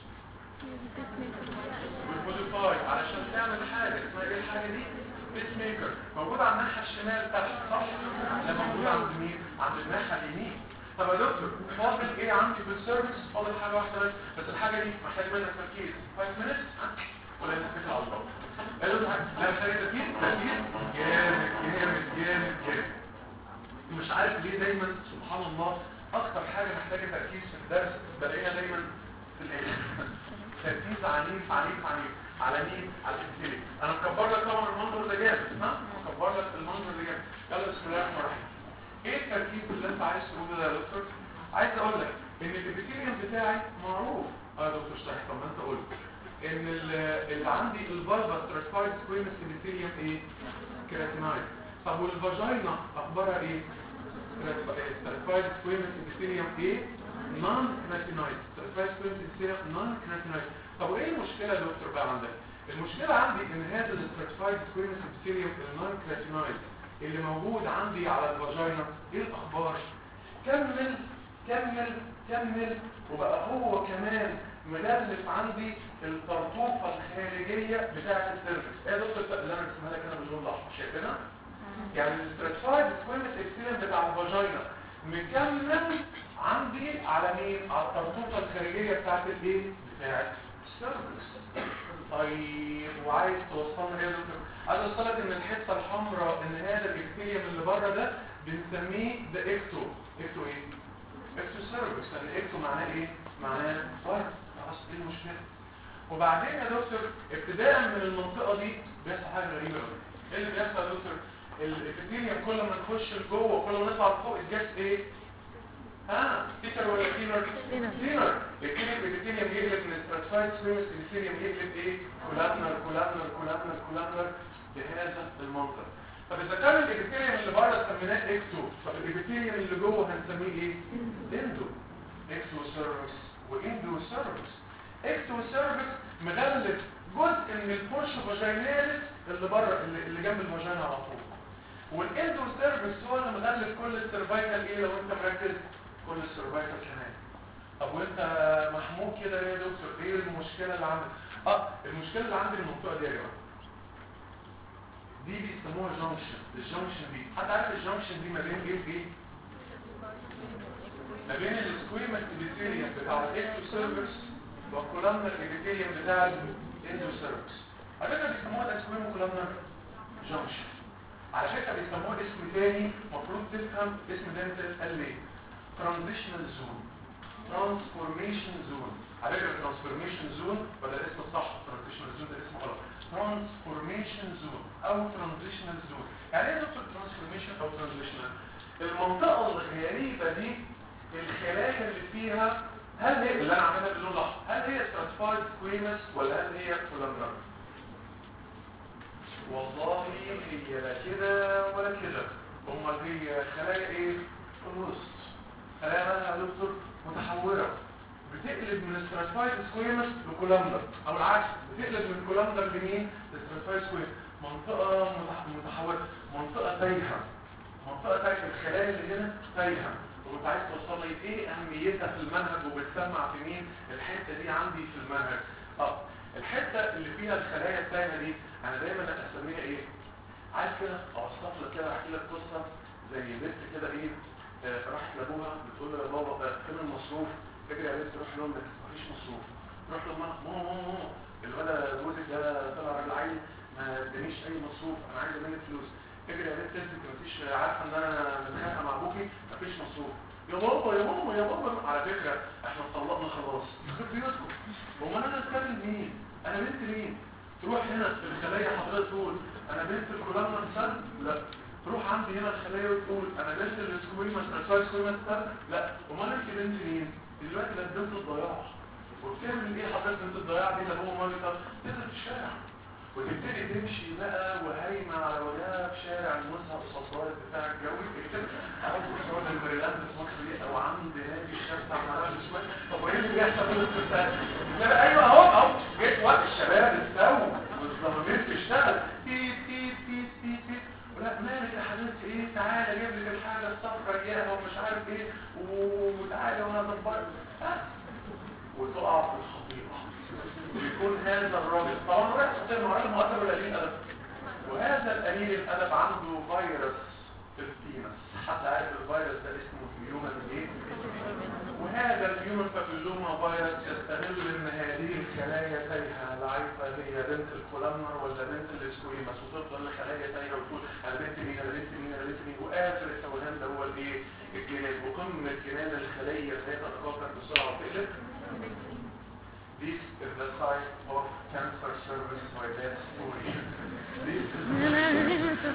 والموديفاي علشان تعمل حاجه اسمها ايه الحاجه دي بيس ميكر موجود على الناحيه الشمال تحت صح لا موجود عند مين عند الناحيه اليمين طب يا دكتور فاضل ايه عندي في السيرفيس فاضل حاجه واحده بس بس الحاجه دي محتاج منك تركيز 5 minutes ولا نتكل على الله قالوا لا محتاج تركيز تركيز جامد جامد جامد جامد مش عارف ليه دايما سبحان الله اكتر حاجه محتاجه تركيز في الدرس بلاقيها دايما في الاخر تركيز عنيف عنيف عنيف على مين على الانتليك انا مكبر لك طبعا المنظر ده جامد ها مكبر لك المنظر ده جامد يلا بسم الله الرحمن الرحيم ايه التركيز اللي انت عايز تقوله ده يا دكتور عايز اقول لك ان الابيثيليوم بتاعي معروف اه يا دكتور صحيح طب ما انت قلت ان اللي عندي الفالفا ستراتيفايد سكويمس ابيثيليوم ايه كيراتينايد طب والفاجينا اخبارها ايه ستراتيفايد سكويمس ابيثيليوم ايه نون كيراتينايد ستراتيفايد سكويمس ابيثيليوم نون كيراتينايد طب وايه المشكله يا دكتور بقى عندك المشكله عندي ان هذا الستراتيفايد سكويمس ابيثيليوم النون كيراتينايد اللي موجود عندي على الفاجينا ايه الاخبار كمل كمل كمل وبقى هو كمان ملفلف عندي الطرطوفه الخارجيه بتاعه السيرفكس ايه يا دكتور اللي انا رسمها لك انا باللون الاحمر شايفينها يعني الستراتيفايد سكويمس ابيثيليوم بتاع الفاجينا مكمل عندي على مين على الطرطوفه الخارجيه بتاعه الايه بتاعه السيرفكس طيب وعايز توصلنا ايه يا دكتور عايز اوصلك ان الحته الحمراء ان هذا الابيثيليوم اللي بره ده بنسميه ده اكتو اكتو ايه اكتو سيرفكس لان اكتو معناه ايه معناه فرد خلاص ايه المشكله وبعدين يا دكتور ابتداء من المنطقه دي بيحصل حاجه غريبه قوي ايه اللي بيحصل يا دكتور الابيثيليوم كل ما نخش لجوه كل ما نطلع لفوق الجاس ايه ها تيتر ولا كينر كينر الابيثيليوم يقلب من ستراتيفايد سويمس الابيثيليوم يقلب ايه كولابنر كولابنر كولابنر كولابنر بهذا المنظر طب اذا كان الابيثيليوم اللي بره سميناه اكتو طب الابيثيليوم اللي جوه هنسميه ايه اندو اكتو سيرفكس واندو سيرفكس اكتو سيرفكس مغلف جزء من البورش فاجيناليس اللي بره اللي, اللي جنب الفاجينا على طول والاندو سيرفكس هو اللي مغلف كل السيرفايكال ايه لو انت مركز كل السيرفايكال كمان طب وانت محمود كده يا دكتور ايه المشكله اللي عندك اه المشكله اللي عندي المنطقه دي يا جماعه دي بيسموها جانكشن الجانكشن دي حد عارف الجانكشن دي ما بين ايه وايه ما بين السكويمس ابيثيليوم بتاع الاكتو سيرفكس والكولامنر ابيثيليوم بتاع الاندو سيرفكس على فكره بيسموها الاسكويمو كولامنر جانكشن على فكره بيسموه اسم تاني المفروض تفهم اسم ده انت قال ليه ترانزيشنال زون ترانسفورميشن زون على فكره ترانسفورميشن زون ولا الاسم الصح ترانزيشنال زون ده اسم غلط ترانسفورميشن زون او ترانزيشنال زون يعني ايه دكتور ترانسفورميشن او ترانزيشنال المنطقه الغريبه دي الخلايا اللي فيها هل هي اللي انا عاملها باللون الاحمر هل هي ستراتيفايد سكويمس ولا هل هي كولامنر والله هي لا كده ولا كده امال هي خلايا ايه في الوسط خلايا مالها يا دكتور متحوره بتقلب من ستراتيفايد سكويمس لكولامنر او العكس بتقلب من كولامنر لمين لستراتيفايد سكويمس منطقه متحوره منطقه تايهه منطقه تايهه الخلايا اللي هنا تايهه وانت عايز توصل لي ايه اهميتها في المنهج وبتسمع في مين الحته دي عندي في المنهج اه الحته اللي فيها الخلايا التايهه دي انا دايما اسميها ايه عايز كده اوصف لك كده احكي لك قصه زي بنت كده ايه آه راحت لابوها بتقول له يا بابا فين المصروف تجري يا بنت روح لامك مفيش مصروف روح لامها ماما ماما ماما الولد جوزك ده طلع راجل عيل ما ادانيش اي مصروف انا عايز منك فلوس تجري يا بنت تثبت مفيش عارفه ان انا متخانقه مع ابوكي مفيش مصروف يا بابا يا ماما يا بابا على فكره احنا اتطلقنا خلاص يخرب بيوتكم هو انا اتكلم مين انا بنت مين تروح هنا في الخلايا حضرتك تقول انا بنت الكولامنا مثال لا تروح عندي هنا الخلايا وتقول انا بنت السكويمس انا سكويمس لا امال انت بنت مين دلوقتي بقت بنت الضياع وبتعمل ايه حضرتك بنت الضياع دي اللي هو مامتها تنزل في الشارع وتبتدي تمشي بقى وهايمه على وجهها في شارع المزهق الصفراء بتاع الجوي تكتب عاوز صور الميريلاند في مصر دي او عند نادي الشمس على معرفش شويه طب وايه اللي بيحصل في الوسط بتاعك؟ لا ايوه اهو اهو جيت وقت الشباب استووا والظهرين تشتغل تيت تيت تيت تيت تيت ولا مالك يا حبيبتي ايه تعالى جيب لك الحاجه الصفرا اياها ومش عارف ايه وتعالى وانا ظبطت وتقع في الخطيئه ويكون هذا الراجل طبعا رايح تصير معاه مؤدب ولا قليل ادب وهذا القليل الادب عنده فيروس في البينس حد عارف الفيروس ده اسمه هيومن ايه وهذا الهيومن بابيلوما فيروس يستغل ان هذه الخلايا تايهه ضعيفه هي بنت الكولامنر ولا بنت الاسكويمس وتفضل الخلايا تايهه وتقول انا بنت مين انا بنت مين انا بنت مين واخر التوهان ده هو الايه الجنان وقمه جنان الخليه ذات تتكاثر بسرعه وتقلب This is the site of cancer service by that story. This is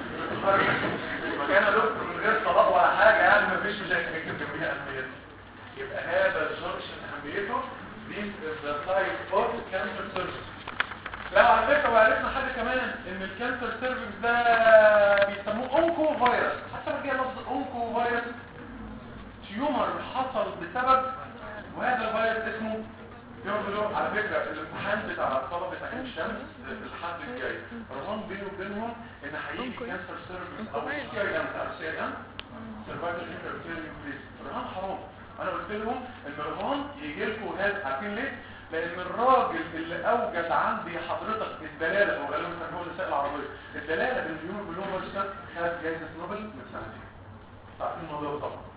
مكان دكتور من غير طلاق ولا حاجة يعني مفيش مشاكل يكتب بيها أهميته. يبقى هذا الجنكشن أهميته This is the site of cancer service. لا على فكرة وعرفنا حاجة كمان ان الكانسر سيرفكس ده بيسموه اونكو فيروس حتى لو جه لفظ اونكو فيروس تيومر حصل بسبب وهذا الفيروس اسمه يقولوا على فكرة الامتحان بتاع طلبة عين الشمس الحد الجاي رهان بيني وبينهم ان هيجي كانسر سيرفيس او سي اي ام بتاع سي اي ام سيرفايفل انترفيرنج بليز رهان حرام انا قلت لهم ان رهان يجي لكم هذا عارفين ليه؟ لان الراجل اللي اوجد عندي حضرتك الدلاله هو غالبا كان هو النساء العربيه الدلاله بالهيومن بلومر خد جائزه نوبل من سنتين عارفين الموضوع ده طبعا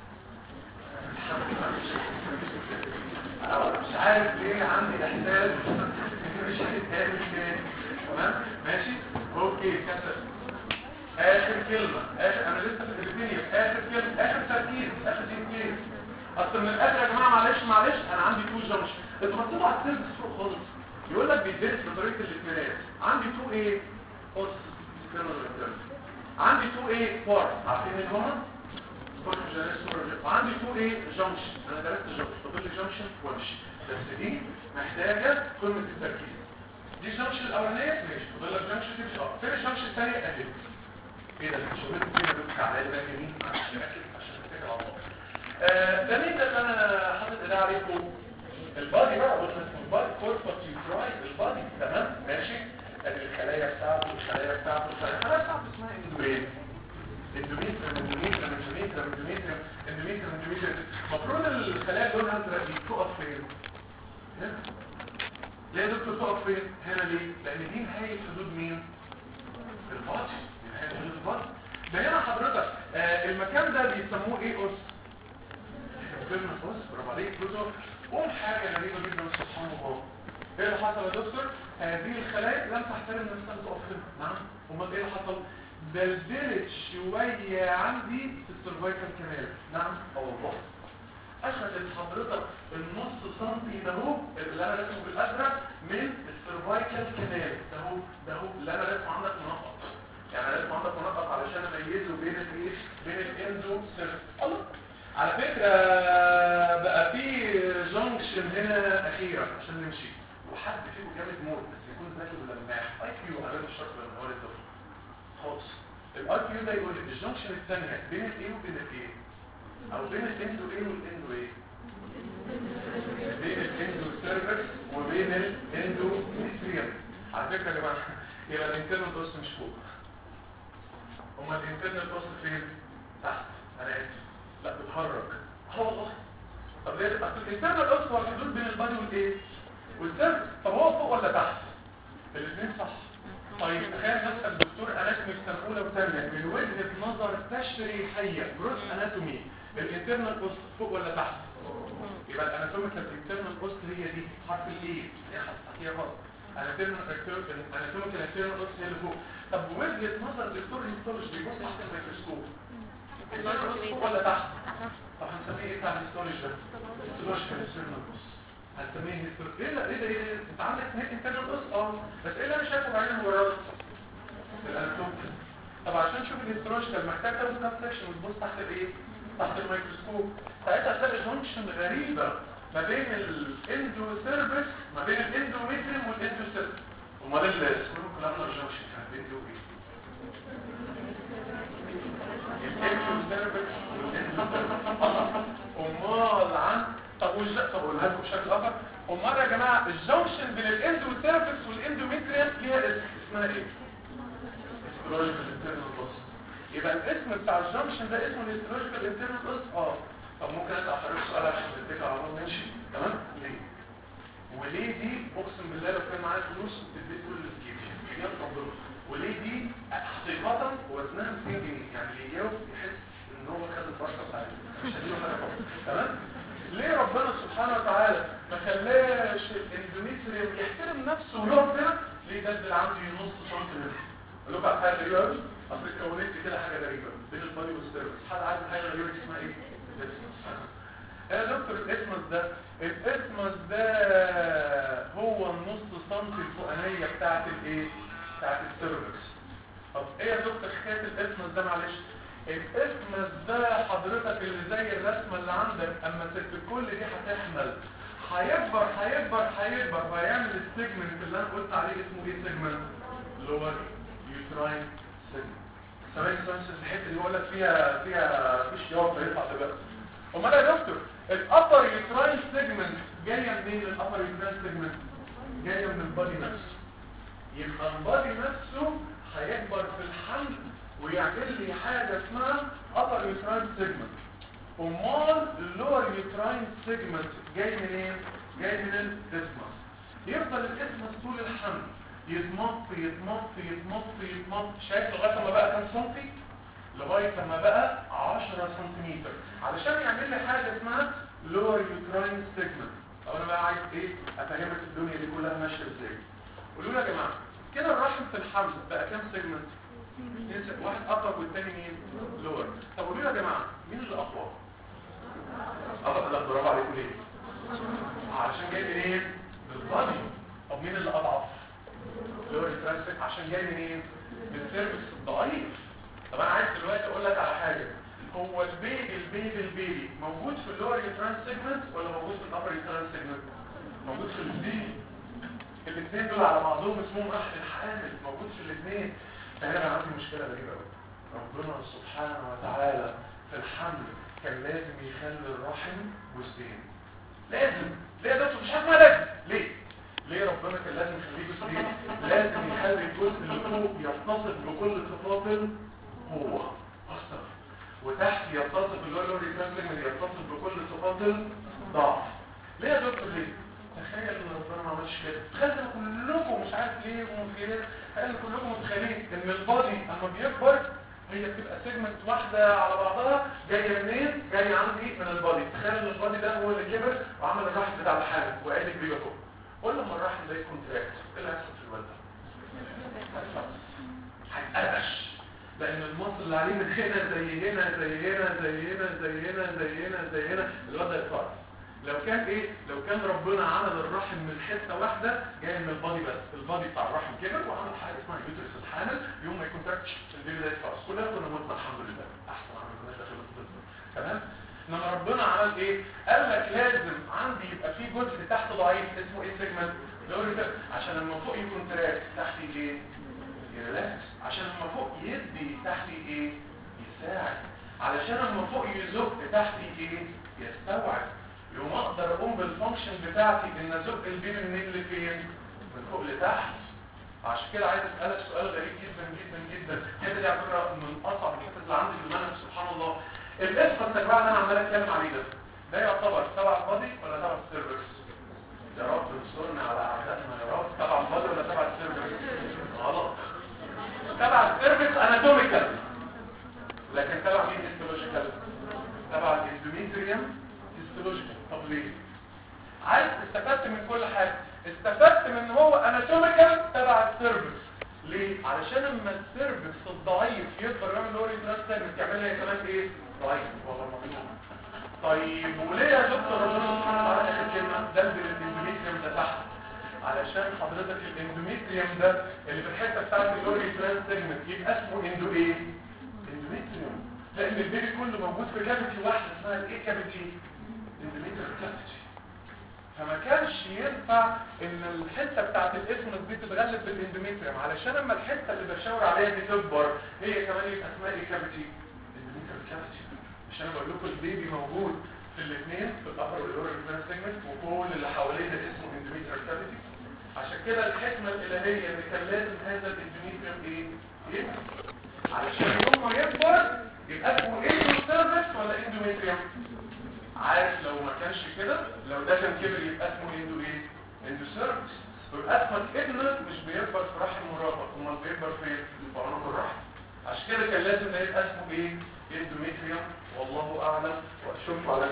مش عارف ليه عندي احساس مش هتتقابل تاني تمام ماشي اوكي كسر اخر كلمه اخر انا لسه في الدنيا اخر كلمه اخر تركيز اخر تركيز اصل من الاخر يا جماعه معلش معلش انا عندي تو جمش انتوا بصيتوا على السيرفس فوق خالص يقول لك بيدرس بطريقه الاثنينات عندي تو ايه اوس عندي تو ايه بار عارفين ايه هما وعندي تو ايه جنكشن انا درست جنكشن فاضل لي جنكشن وامشي بس دي محتاجه قمه التركيز دي الجنكشن الاولانيه ماشي فاضل لك جنكشن تمشي اه فين الجنكشن الثانيه اهي ايه ده شغلت كده بس على ده يمين عشان اركز عشان اتكل على الله آه ده مين ده اللي انا حاطط ايدي عليكم البادي بقى قلنا اسمه البادي كوربس يوتراي البادي تمام ماشي ادي الخلايا بتاعته الخلايا بتاعته الخلايا بتاعته اسمها اندورين اندوميتريم اندوميتريم اندوميتريم اندوميتريم اندوميتريم اندوميتريم المفروض الخلايا دول ازرق دي تقف فين هنا ليه يا دكتور تقف فين هنا ليه لان دي نهايه حدود مين الباطن نهايه حدود الباطن ده هنا حضرتك آه المكان ده بيسموه ايه اس فيلم اس برافو عليك دكتور قوم حاجه غريبه جدا سبحان الله ايه اللي حصل يا دكتور هذه الخلايا لم تحترم نفسها تقف هنا نعم امال ايه اللي حصل دلدلت شوية عندي في السيرفايكال كانال نعم او الله اخذت حضرتك النص سنتي ده هو اللي انا رسمه بالازرق من السيرفايكال كانال ده هو ده هو اللي انا رسمه عندك منقط يعني انا رسمه عندك منقط علشان اميزه بين الايه بين الاندو سيرف الله على فكرة بقى في جنكشن هنا اخيرا عشان نمشي وحد فيكم جامد موت بس يكون ذكي ولماح اي كيو على الشرط لما هو الطفل خالص الار كيو ده يقول لك الجنكشن الثانيه بين الايه وبين الايه او بين الاندو ايه والاندو ايه بين الاندو سيرفكس وبين الاندو ميستريم على فكره يا جماعه يبقى الانترنال بوست مش فوق امال الانترنال بوست فين تحت انا اسف لا بتهرج اه والله طب ليه اصل الانترنال بوست هو الحدود بين البادي والايه والسيرفكس طب هو فوق ولا تحت الاثنين صح طيب تخيل نفسك دكتور اناتومي في سنه اولى وثانيه من وجهه نظر تشريحيه جروس اناتومي الانترنال بوست فوق ولا تحت يبقى الاناتوميكال الانترنال بوست هي دي حرف الاي هي هي غلط اناتوميكال الانترنال بوست هي اللي فوق طب وجهه نظر دكتور هيستولوجي بيبص تحت الميكروسكوب الانترنال بوست فوق ولا تحت طب هنسميه ايه بتاع الهيستولوجي ده هيستولوجيكال انترنال بوست هنسميه هيستور ايه ده ايه ده ايه ده انت عندك اثنين انترنال بوست اه بس ايه اللي انا شايفه بعين المجرد الاناتوميكال طب عشان تشوف الهيستولوجيكال محتاج تاخد كات سكشن وتبص تحت الايه تحت الميكروسكوب ساعتها تلاقي جونكشن غريبه ما بين الاندو سيرفيس ما بين الاندوميتريم والاندو سيرفيس امال السكرو كلامنا جونكشن كانت بين دي وايه الاندو سيرفيس امال عن طب وش طب اقولها لكم بشكل اخر امال يا جماعه الجونكشن بين الاندو سيرفيس والاندوميتريم ليها اسم اسمها ايه هيستولوجيكال انترنال لوس يبقى الاسم بتاع الجنكشن ده اسمه الهيستولوجيكال انترنال لوس اه طب ممكن اسال حضرتك سؤال عشان تتفق على طول ماشي تمام ليه وليه دي اقسم بالله لو كان معايا فلوس تدي كل الجيبي بجد ربنا وليه دي حقيقة وزنها 200 جنيه يعني اللي يجاوب يحس ان هو خد الفرصه بتاعته مش هديله حاجه خالص تمام ليه ربنا سبحانه وتعالى ما خلاش الاندوميتريوم يحترم نفسه ويقف كده ليه ده اللي عندي نص سنتيمتر اقول لكم على حاجه غريبه قوي اصل اتكونت كده حاجه غريبه بين البادي والسيرفس حد عارف حاجه غريبه اسمها ايه الاسمس يا دكتور الاسمس ده الاسمس ده هو النص سنتي الفوقانيه بتاعت الايه بتاعت السيرفس طب ايه يا دكتور حكايه الاسمس ده معلش الاسمس ده حضرتك اللي زي الرسمه اللي عندك اما ست الكل دي هتحمل هيكبر هيكبر هيكبر وهيعمل السيجمنت اللي انا قلت عليه اسمه ايه سيجمنت لور يوتراين سيجمنت سامعين سامعين الحته اللي بقول لك فيها فيها مفيش جواب فيطلع دلوقتي امال يا دكتور الابر يوتراين سيجمنت جايه منين الابر يوتراين سيجمنت جايه من البادي نفسه يبقى البادي نفسه هيكبر في الحمل ويعمل لي حاجه اسمها upper uterine segment امال اللور يوتراين سيجمنت جاي منين جاي من الاسمس يفضل الاسمس طول الحمل يتمط يتمط يتمط يتمط شايف لغايه ما بقى كام سنتي لغايه لما بقى 10 سنتيمتر علشان يعمل لي حاجه اسمها لور يوتراين سيجمنت طب انا بقى عايز ايه افهمك الدنيا دي كلها ماشيه ازاي قولوا لي يا جماعه كده الرحم في الحمل بقى كام سيجمنت واحد اقرب والتاني مين لور طب قولوا لي يا جماعه مين اللي اقوى اقرب لا برافو عليكم ليه علشان جاي منين بالبادي طب مين اللي اضعف لور ترانسفيك عشان جاي منين من السيرفكس الضعيف طب انا عايز دلوقتي اقول لك على حاجه هو البيبي البيبي البيبي موجود في اللور يوتران سيجمنت ولا موجود في الابر يوتران سيجمنت موجود في الاثنين الاثنين دول على بعضهم اسمهم رحم الحامل موجود في الاثنين فهنا بقى عندي مشكله غريبه قوي ربنا سبحانه وتعالى في الحمل كان لازم يخلي الرحم جزئين لازم ليه يا دكتور مش عارف ما لازم ليه ليه ربنا كان لازم يخليه جزئين لازم يخلي الجزء اللي فوق يتصف بكل صفات القوه اصلا وتحت يتصف اللي هو اللوري ترانسليمنت يتصف بكل صفات الضعف ليه يا دكتور ليه تخيل ان ربنا ما عملش كده تخيل كلكم مش عارف ليه ومتخيلين تخيل كلكم متخيلين ان البادي اما بيكبر هي بتبقى سيجمنت واحده على بعضها جايه منين جايه عندي من البادي تخيل ان البادي ده هو اللي كبر وعمل الرحم بتاع الحامل وقال لك بيبقى فوق كل ما الرحم ده يكون تراكت ايه اللي هيحصل في الولد هيتقرقش لان المصل اللي عليه من هنا زي هنا زي هنا زي هنا زي هنا زي هنا زي هنا الواد ده يتفرق لو كان ايه لو كان ربنا عمل الرحم من حته واحده جاي من البادي بس البادي بتاع الرحم كبر وعمل حاجه اسمها يوترس الحامل يوم ما يكون تركش البيبي ده يتفرق كلنا كنا متنا الحمد لله احسن عمل كنا داخل الطب تمام انما ربنا عمل ايه قال لك لازم عندي يبقى في جزء تحت ضعيف اسمه ايه سيجمنت عشان لما فوق يكون تراك تحت ايه يريلاكس عشان لما فوق يدي تحت ايه يساعد علشان لما فوق يزق تحت ايه يستوعب يوم اقدر اقوم بالفانكشن بتاعتي ان ازق البيبي منين لفين من فوق لتحت عشان كده عايز اسالك سؤال غريب جدا جدا جدا الحته دي على فكره من اصعب الحتت اللي عندي في المنهج سبحان الله الاسم التجمع اللي انا عمال اتكلم عليه ده ده يعتبر تبع البادي ولا تبع السيرفكس يا رب انصرنا على اعدائنا يا رب تبع البادي ولا تبع السيرفكس غلط تبع السيرفكس اناتوميكال لكن تبع مين هيستولوجيكال تبع الاندوميتريوم هيستولوجيكال طب ليه عايز استفدت من كل حاجه استفدت من هو اناتوميكال تبع السيرفكس ليه علشان اما السيرفكس الضعيف يقدر يعمل لوري ترانسفيرمنت يعملها هي كمان ايه ضعيف والله مظلوم طيب وليه يا دكتور ربنا سبحانه وتعالى اخر كلمه دلب الاندوميتريوم ده تحت علشان حضرتك الاندوميتريوم ده اللي في الحته بتاعت اللوري ترانس سيجمنت يبقى اسمه اندو ايه اندوميتريوم لان البيبي كله موجود في كافيتي واحده اسمها الايه كافيتي اندوميتريوم كافيتي فما كانش ينفع ان الحته بتاعت الاسمس دي تتغلب بالاندوميتريوم علشان اما الحته اللي بشاور عليها دي تكبر هي كمان يبقى اسمها ايه كافيتي اندوميتريوم كافيتي مش انا بقول لكم البيبي موجود في الاثنين في الابر واللور ريفرنس سيجمنت وكل اللي حواليه ده اسمه اندوميتريال كافيتي عشان كده الحكمه الالهيه ان كان لازم هذا الاندوميتريوم ايه يبقى علشان يوم ما يكبر يبقى اسمه اندوسيرفكس ولا اندوميتريوم عارف لو ما كانش كده لو ده كان كبر يبقى اسمه اندو ايه اندوسيرفكس يبقى اسمك ابنك مش بيكبر في رحم مرافق امال بيكبر في في عنق الرحم عشان كده كان لازم ده يبقى اسمه ايه اندوميتريوم والله اعلم واشوفكم على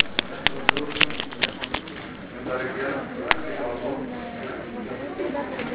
خير